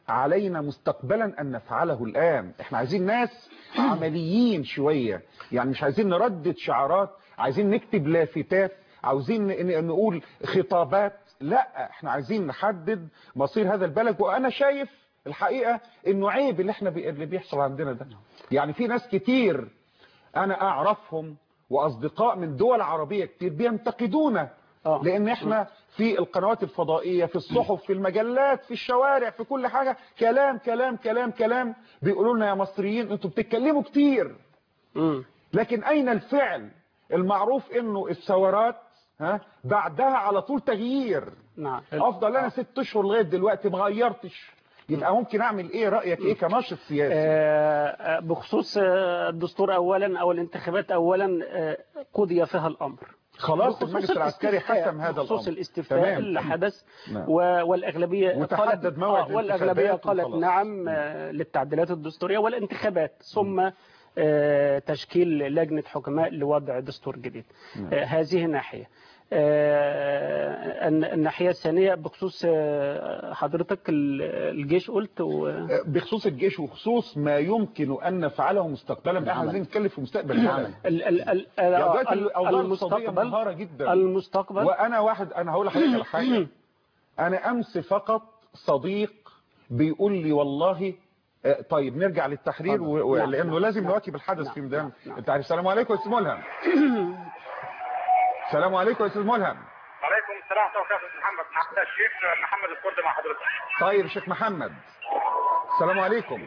علينا مستقبلا أن نفعله الآن احنا عايزين ناس عمليين شوية يعني مش عايزين نردد شعارات عايزين نكتب لافتات عاوزين ن- ن- نقول خطابات لا احنا عايزين نحدد مصير هذا البلد وانا شايف الحقيقة انه عيب اللي احنا بي... اللي بيحصل عندنا ده يعني في ناس كتير انا اعرفهم واصدقاء من دول عربية كتير بينتقدونا لان احنا في القنوات الفضائية في الصحف في المجلات في الشوارع في كل حاجة كلام كلام كلام كلام بيقولوا لنا يا مصريين انتوا بتتكلموا كتير لكن اين الفعل المعروف انه الثورات ها بعدها على طول تغيير نعم افضل انا ست اشهر لغايه دلوقتي ما غيرتش يبقى ممكن اعمل ايه رايك ايه كناشط سياسي آه، آه، بخصوص آه، الدستور اولا او الانتخابات اولا آه، قضي فيها الامر خلاص بخصوص المجلس العسكري الاستفتاء- حسم هذا بخصوص الامر الاستفتاء تمام. اللي حدث نعم. و- والاغلبيه وتحدد قالت- موعد آه، والاغلبيه الانتخابات قالت وخلاص. نعم آه، للتعديلات الدستوريه والانتخابات ثم آه، تشكيل لجنه حكماء لوضع دستور جديد نعم. آه، هذه ناحيه آه، الن- الناحيه الثانيه بخصوص آه، حضرتك ال- الجيش قلت و... بخصوص الجيش وخصوص ما يمكن ان نفعله مستقبلا احنا عايزين نتكلم في مستقبل البلد ال ال ال يا دلوقتي ال- الاوضاع الاقتصاديه المستقبل منهاره جدا المستقبل وانا واحد انا هقول لحضرتك على حاجه انا امس فقط صديق بيقول لي والله آه، طيب نرجع للتحرير و... و... نعم، لانه نعم، لازم نعم، نواكب الحدث نعم، في ميدان نعم، نعم. انت عارف السلام عليكم يا استاذ ملهم السلام عليكم يا استاذ ملهم عليكم السلام ورحمه الله وبركاته محمد محمد الشيخ محمد الكرد مع حضرتك طيب يا شيخ محمد السلام عليكم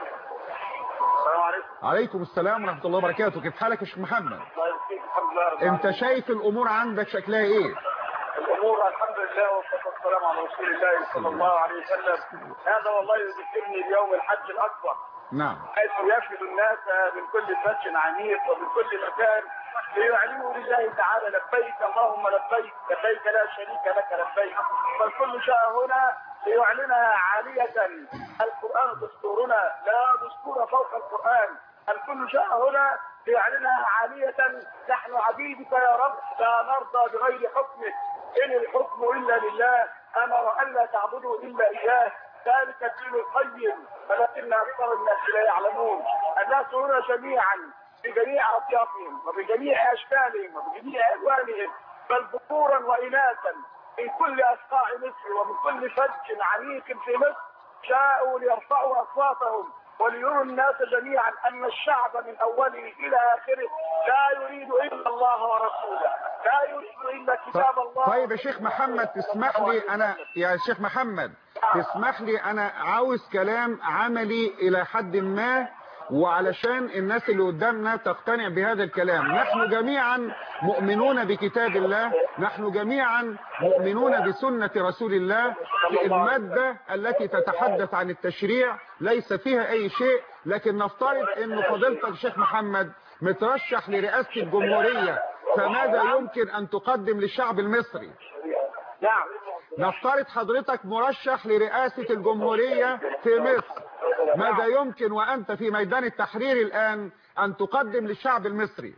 السلام عليكم عليكم السلام ورحمه الله وبركاته كيف حالك يا شيخ محمد الله يبارك الحمد لله رب انت العالمين. شايف الامور عندك شكلها ايه الامور الحمد لله والصلاه والسلام على رسول الله صلى الله عليه وسلم هذا والله يذكرني بيوم الحج الاكبر نعم حيث يشهد الناس من كل فج عميق ومن كل مكان ليعلنوا لله تعالى لبيك اللهم لبيك لبيك لا شريك لك لبيك فالكل جاء هنا ليعلنها عالية القرآن دستورنا لا دستور فوق القرآن الكل جاء هنا ليعلنها عالية نحن عبيدك يا رب لا نرضى بغير حكمك إن الحكم إلا لله أمر أن لا تعبدوا إلا إياه ذلك الدين القيم ولكن اكثر الناس لا يعلمون الناس هنا جميعا بجميع اطيافهم وبجميع اشكالهم وبجميع الوانهم بل ذكورا واناثا من كل اصقاع مصر ومن كل فج عميق في مصر جاءوا ليرفعوا اصواتهم وليروا الناس جميعا ان الشعب من اوله الى اخره لا يريد الا الله ورسوله لا يريد الا كتاب الله طيب يا شيخ محمد تسمح لي انا يا شيخ محمد تسمح لي انا عاوز كلام عملي الى حد ما وعلشان الناس اللي قدامنا تقتنع بهذا الكلام نحن جميعا مؤمنون بكتاب الله نحن جميعا مؤمنون بسنة رسول الله في المادة التي تتحدث عن التشريع ليس فيها اي شيء لكن نفترض ان فضيلتك شيخ محمد مترشح لرئاسة الجمهورية فماذا يمكن ان تقدم للشعب المصري نعم نفترض حضرتك مرشح لرئاسة الجمهورية في مصر ماذا يمكن وأنت في ميدان التحرير الآن أن تقدم للشعب المصري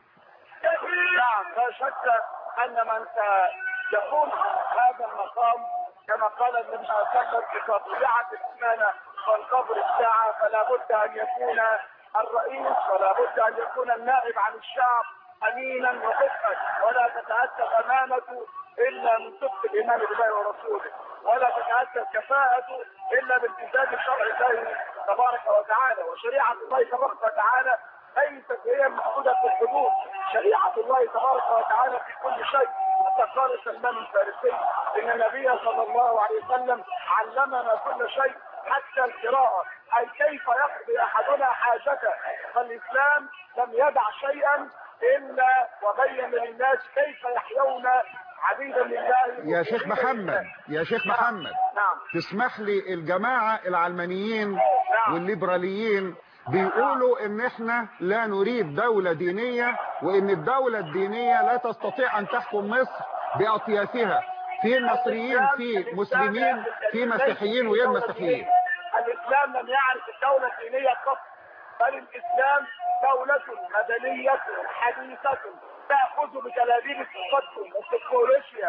نعم لا شك ان من يقوم هذا المقام كما قال النبي صلى الله عليه وسلم اذا طبيعت الامانه والقبر الساعه فلا بد ان يكون الرئيس ولا بد ان يكون النائب عن الشعب امينا وصدقا ولا تتاتى الامانه الا من صدق الايمان بالله ورسوله ولا تتاتى الكفاءه الا بالتزام شرع الله تبارك وتعالى وشريعه الله تبارك وتعالى ليست هي محدودة في الحدود شريعة الله تبارك وتعالى في كل شيء حتى قال سلمان الفارسي إن النبي صلى الله عليه وسلم علمنا كل شيء حتى القراءة أي كيف يقضي أحدنا حاجته فالإسلام لم يدع شيئا إلا وبين للناس كيف يحيون عبيدا لله يا شيخ محمد يا شيخ محمد نعم تسمح لي الجماعة العلمانيين والليبراليين بيقولوا ان احنا لا نريد دولة دينية وان الدولة الدينية لا تستطيع ان تحكم مصر باطيافها في مصريين في مسلمين في مسيحيين وغير مسيحيين الإسلام لم يعرف الدولة الدينية قط بل الإسلام دولة مدنية حديثة تأخذ بتلابيب التقدم والتكنولوجيا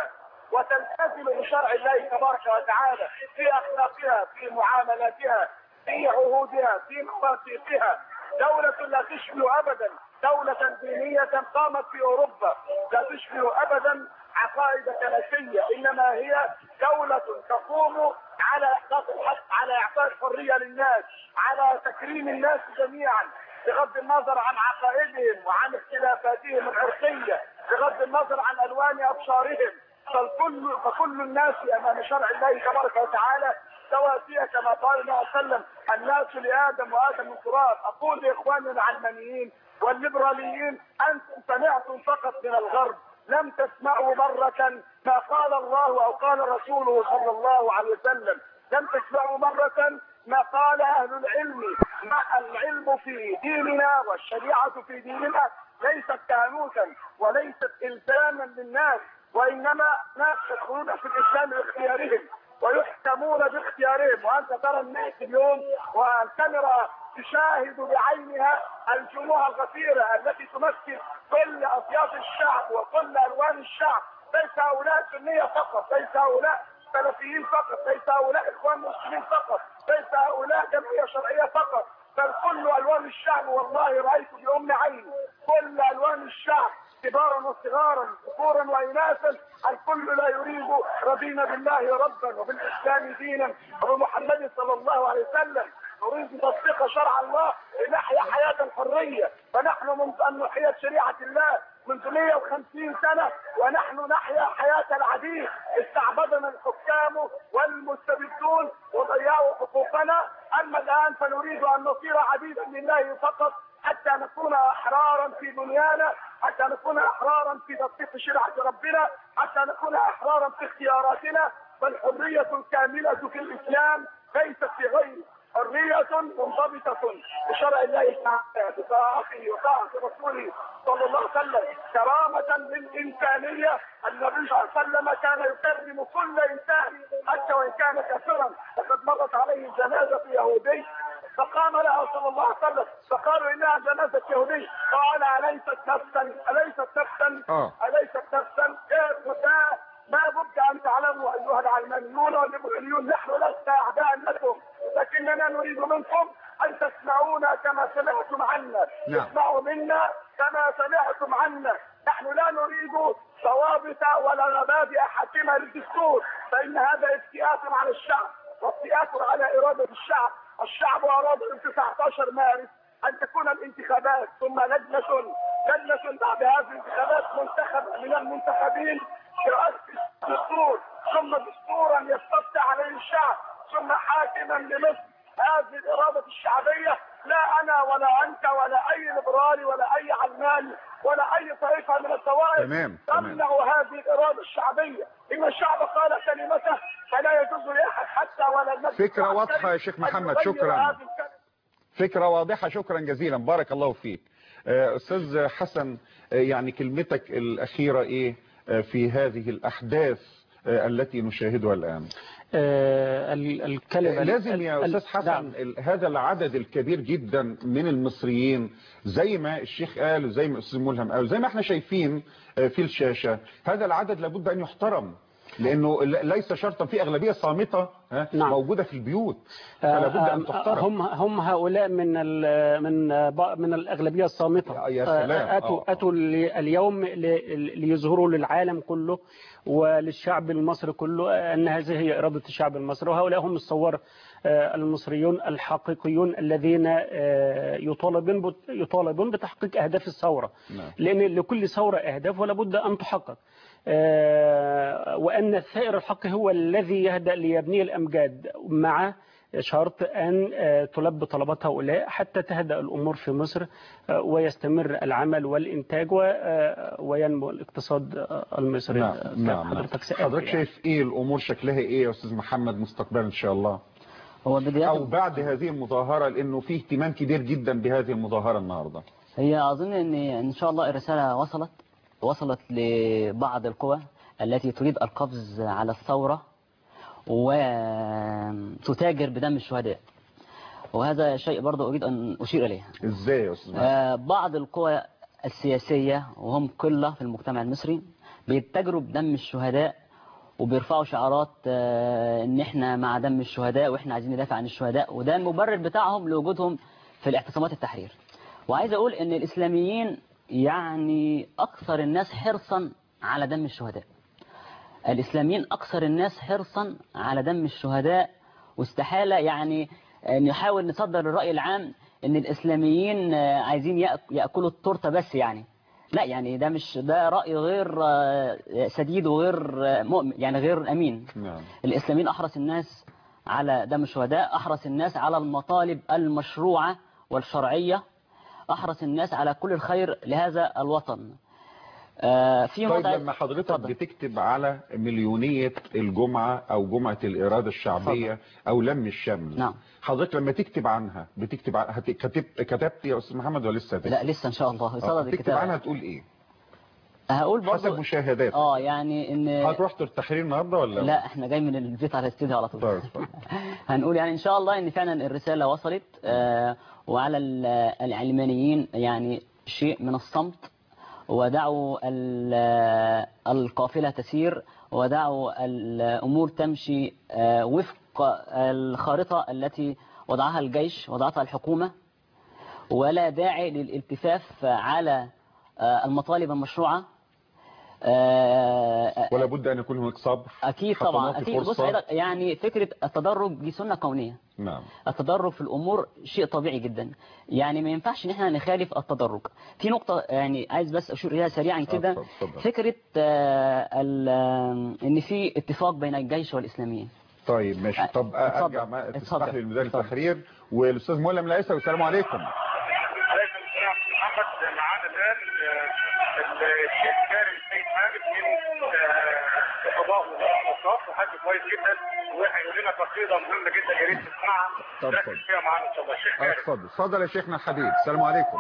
وتلتزم بشرع الله تبارك وتعالى في اخلاقها في معاملاتها في عهودها في مواثيقها دولة لا تشبه ابدا دولة دينية قامت في اوروبا لا تشبه ابدا عقائد كنسية انما هي دولة تقوم على احقاق الحق على اعطاء الحرية للناس على تكريم الناس جميعا بغض النظر عن عقائدهم وعن اختلافاتهم العرقية بغض النظر عن الوان ابصارهم فالكل فكل الناس امام شرع الله تبارك وتعالى سواسية كما قال النبي صلى الله عليه وسلم الناس لادم وادم من تراب اقول لاخواننا العلمانيين والليبراليين انتم سمعتم فقط من الغرب لم تسمعوا مرة ما قال الله او قال رسوله صلى الله عليه وسلم لم تسمعوا مرة ما قال اهل العلم ما العلم في ديننا والشريعة في ديننا ليست كهنوتا وليست الزاما للناس وانما ناس يدخلون في الاسلام باختيارهم ويحكمون باختيارهم وانت ترى الناس اليوم والكاميرا تشاهد بعينها الجموع الغفيرة التي تمثل كل اطياف الشعب وكل الوان الشعب ليس هؤلاء سنية فقط ليس هؤلاء سلفيين فقط ليس هؤلاء اخوان مسلمين فقط ليس هؤلاء جمعية شرعية فقط بل كل الوان الشعب والله رايت بام عيني كل الوان الشعب كبارا وصغارا ذكورا واناثا الكل لا يريد رضينا بالله ربا وبالاسلام دينا وبمحمد صلى الله عليه وسلم نريد تطبيق شرع الله لنحيا حياة الحرية فنحن منذ أن نحيت شريعة الله منذ 150 سنة ونحن نحيا حياة العديد استعبدنا الحكام والمستبدون وضيعوا حقوقنا أما الآن فنريد أن نصير عبيدا لله فقط حتى نكون أحرارا في دنيانا حتى نكون أحرارا في تطبيق شريعة ربنا حتى نكون أحرارا في اختياراتنا فالحرية الكاملة في الإسلام ليست في غيره حرية منضبطة بشرع الله تعالى بطاعته وطاعة رسوله صلى الله عليه وسلم كرامة للإنسانية النبي صلى الله عليه وسلم كان يكرم كل إنسان حتى وإن كان كافرا لقد مرت عليه جنازة يهودي فقام لها صلى الله عليه وسلم فقالوا إنها جنازة يهودي قال أليست نفسا أليست نفسا آه. أليست نفسا كيف ما ما بد أن تعلموا أيها العلمانيون والليبراليون نحن لسنا أعداء لكم لكننا نريد منكم أن تسمعونا كما سمعتم عنا نعم. اسمعوا منا كما سمعتم عنا نحن لا نريد ضوابط ولا مبادئ حاكمة للدستور فإن هذا افتئات على الشعب وافتئات على إرادة الشعب الشعب أراد في 19 مارس أن تكون الانتخابات ثم لجنة لجنة بعد هذه الانتخابات منتخب من المنتخبين يؤسس دستور ثم دستورا يستفتى عليه الشعب ثم حاكما لمصر هذه الإرادة الشعبية لا أنا ولا أنت ولا أي ليبرالي ولا أي علماني ولا أي طائفة من الطوائف تمام، تمام. تمنع هذه الإرادة الشعبية إن الشعب قال كلمته فلا يجوز لأحد حتى ولا المجلس فكرة واضحة يا شيخ أن محمد، يغير شكراً. هذه الكلمة. فكرة واضحة شكرا جزيلا بارك الله فيك آه، أستاذ حسن آه، يعني كلمتك الأخيرة إيه آه، في هذه الأحداث آه، التي نشاهدها الآن آه، ال- الكلمة لازم يا ال- أستاذ نعم. حسن ال- هذا العدد الكبير جدا من المصريين زي ما الشيخ قال وزي ما الأستاذ ملهم قال وزي ما احنا شايفين آه، في الشاشة هذا العدد لابد أن يحترم لأنه ل- ليس شرطا في أغلبية صامتة ها، نعم. موجودة في البيوت فلا بد أن آه، تحترم هم هم هؤلاء من ال من آه، بع- من الأغلبية الصامتة يا سلام. آه، أتوا آه، آه. أتوا ل- اليوم ل- ليظهروا للعالم كله وللشعب المصري كله أن هذه هي إرادة الشعب المصري وهؤلاء هم الثوار آه، المصريون الحقيقيون الذين آه، يطالبون بت- يطالبون بتحقيق أهداف الثورة نعم. لأن لكل ثورة أهداف ولا بد أن تحقق آه، وأن الثائر الحق هو الذي يهدأ ليبني الأمجاد مع شرط أن آه، تلبي طلبات هؤلاء حتى تهدأ الأمور في مصر آه، ويستمر العمل والإنتاج و- آه، وينمو الاقتصاد آه، المصري نعم آه، نعم نعم. حضرتك سألت حضرتك يعني. شايف ايه الامور شكلها ايه يا استاذ محمد مستقبلا ان شاء الله هو بداية او بعد هذه المظاهرة لانه في اهتمام كبير جدا بهذه المظاهرة النهاردة هي أظن أن إن شاء الله الرسالة وصلت وصلت لبعض القوى التي تريد القبض على الثورة وتتاجر بدم الشهداء وهذا شيء برضه أريد أن أشير إليه ازاي يا استاذ محمد آه، بعض القوى السياسية وهم قلة في المجتمع المصري بيتجروا بدم الشهداء وبيرفعوا شعارات آه، ان احنا مع دم الشهداء واحنا عايزين ندافع عن الشهداء وده المبرر بتاعهم لوجودهم في الاعتصامات التحرير وعايز اقول ان الاسلاميين يعني اكثر الناس حرصا على دم الشهداء الاسلاميين اكثر الناس حرصا على دم الشهداء واستحالة يعني نحاول نصدر الرأي العام ان الاسلاميين آه، عايزين يأك- يأكلوا التورتة بس يعني لا يعني ده مش ده رأي غير آه، سديد وغير آه، مؤمن يعني غير أمين نعم الإسلاميين أحرص الناس على دم الشهداء أحرص الناس على المطالب المشروعة والشرعية أحرص الناس على كل الخير لهذا الوطن آه، في طيب وضع- لما حضرتك بتكتب على مليونية الجمعة او جمعة الارادة الشعبية او لم الشمل نعم. حضرتك لما تكتب عنها بتكتب ع- هت- كتب كتبت يا استاذ محمد ولا لسه هتكتب؟ لا لسه إن شاء الله آه، صدد تكتب الكتاب عنها تقول ايه هقول حسب برضه مشاهدات اه يعني ان هتروح التحرير النهارده ولا لا احنا جاي من البيت على الاستديو على طول طيب اتفضل. هنقول يعني ان شاء الله ان فعلا الرسالة وصلت آه، وعلى ال- العلمانيين يعني شيء من الصمت ودعوا ال- القافلة تسير ودعوا الأمور تمشي آه، وفق الخارطة التي وضعها الجيش وضعتها الحكومة ولا داعي للالتفاف على آه، المطالب المشروعة آه، ولا بد ان يكون هناك صبر أكيد حتى طبعا نعطي أكيد بص فرصة. حضرتك، يعني فكرة التدرج دي سنة كونية نعم التدرج في الأمور شيء طبيعي جدا يعني ما ينفعش ان احنا نخالف التدرج في نقطة يعني عايز بس أشير إليها سريعا كده اتفضل، اتفضل. فكرة آه، ال- آه، ان في اتفاق بين الجيش والإسلاميين طيب ماشي طب اتفضل، ارجع ما تسمح اتفضل، لي لميدان اتفضل. التحرير والاستاذ مولى من العيسى والسلام عليكم عليكم السلام محمد معانا الان آه، الشيخ كارم السيد ماجد من آه، قضاء وزاره الاوقاف وحاج كويس جدا وهيقول لنا قصيده مهمه جدا يا ريت تسمعها طب ركز اتفضل. فيها معانا ان شاء الله الشيخ آه، كارم اتفضل اتفضل يا شيخنا الحبيب السلام عليكم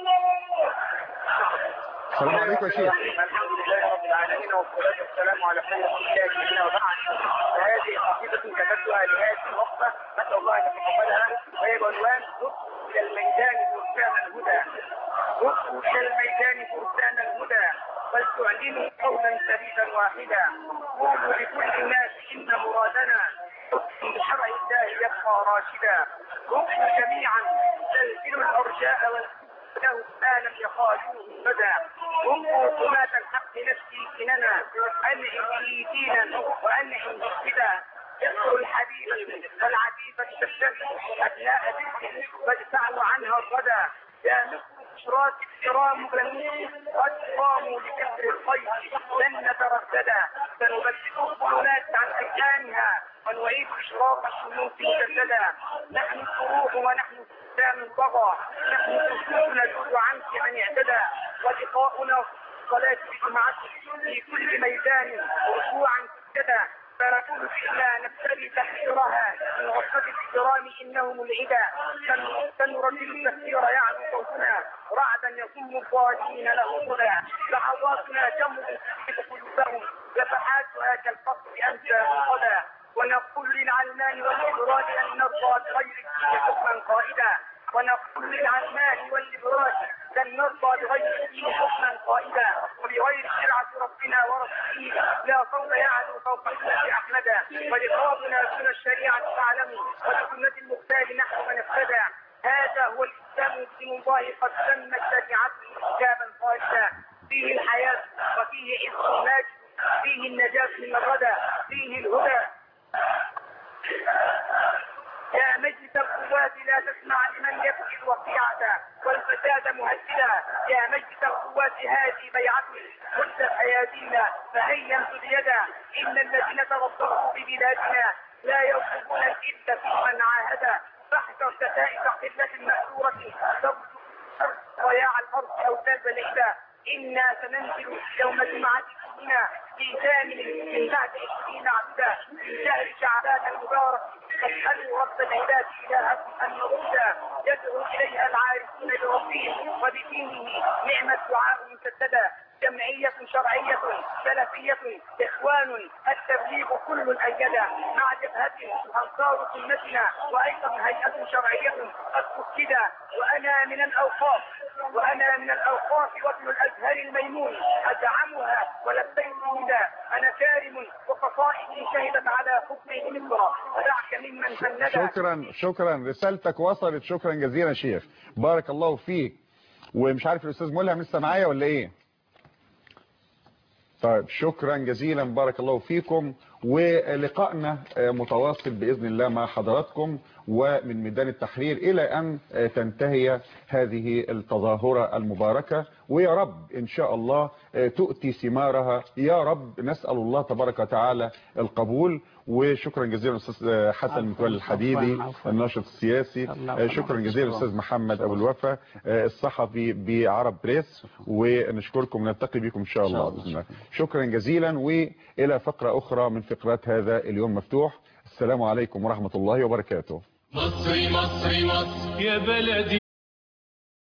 السلام عليكم يا شيخ الحمد لله رب العالمين والصلاة والسلام على خير خلق الله أجمعين وبعد فهذه قصيدة كتبتها لهذه الوقفة نسأل الله أن يتقبلها وهي بعنوان ركب إلى الميدان فرسان الهدى ركب إلى الميدان فرسان الهدى فلتعلنوا قولا سديدا واحدا قولوا لكل الناس إن مرادنا حكم بشرع الله يبقى راشدا ركبوا جميعا زلزلوا الأرجاء وال له ما لم يقالوه بدا انظروا قماة الحق نفسي سننا انعم لي دينا وانعم بالهدى اذكر الحبيب والعتيبة تبتسم ابناء بنت وادفعوا عنها الردى يا مصر بشراك الكرام بنين قد قاموا لكسر الخير لن نترددا سنبدل الظلمات عن ايامها ونعيد اشراق الشموس مجددا نحن الصروح ونحن سام طغى نحن الرسول نجود عنك من اعتدى ولقاؤنا صلاة بجمعته في كل ميدان ركوعا سجدا فنقول فينا نبتلي تحذيرها من غصة الكرام انهم العدا سن- سنردد التكثير يعلو صوتنا رعدا يصم الظالمين له هدى لحظاتنا جمر تسبق قلوبهم لفحاتها كالقصر امسى غدا ونقول للعلمان والإبراد أن نرضى بغير الدين حكما قائدا ونقول للعلمان والإبراد لن نرضى بغير الدين حكما قائدا وبغير شرعة ربنا ورسوله لا صوت يعلو فوق سنة أحمدا ولقاؤنا دون الشريعة تعلموا ولسنة المختار نحو من اهتدى هذا هو الإسلام دين الله قد تمت شريعته كتابا خالدا فيه الحياة وفيه عز الماجد فيه النجاة من الردى فيه الهدى يا مجلس القوات لا تسمع لمن يبكي الوقيعة والفساد مهددا يا مجلس القوات هذه بيعتي مد ايادينا فهيا امسد يدا ان الذين تربصوا ببلادنا لا يرقبون الا في من عاهدا فاحذر ستائر قله مأثورة تبدو ضياع الارض او تاب العدا انا سننزل يوم جمعة كلنا في ثامن من بعد عشرين عبدا في شهر شعبان المبارك فاسألوا رب العباد إلهكم أن يردا يدعو إليها العارفون بربهم وبدينه نعم الدعاء مسددا جمعية شرعية سلفية إخوان التبليغ كل أيدا مع جبهة أنصار سنتنا وأيضا هيئة شرعية قد أكد وأنا من الأوقاف وأنا من الأوقاف وابن الأزهر الميمون أدعمها ولبيت النداء أنا كارم وقصائدي شهدت على حكمه مصر ودعك ممن فندى شكرا شكرا رسالتك وصلت شكرا جزيلا شيخ بارك الله فيك ومش عارف الاستاذ ملهم لسه معايا ولا ايه طيب شكرا جزيلا بارك الله فيكم ولقائنا متواصل بإذن الله مع حضراتكم ومن ميدان التحرير إلى أن تنتهي هذه التظاهرة المباركة ويا رب إن شاء الله تؤتي ثمارها يا رب نسأل الله تبارك وتعالى القبول وشكرا جزيلا أستاذ حسن متولي الحديدي الناشط السياسي شكرا جزيلا أستاذ محمد أبو الوفا الصحفي بعرب بريس ونشكركم نلتقي بكم إن شاء الله بإذن الله شكرا جزيلا وإلى فقرة أخرى من فقرات هذا اليوم مفتوح السلام عليكم ورحمة الله وبركاته مصري مصري مصر يا بلدي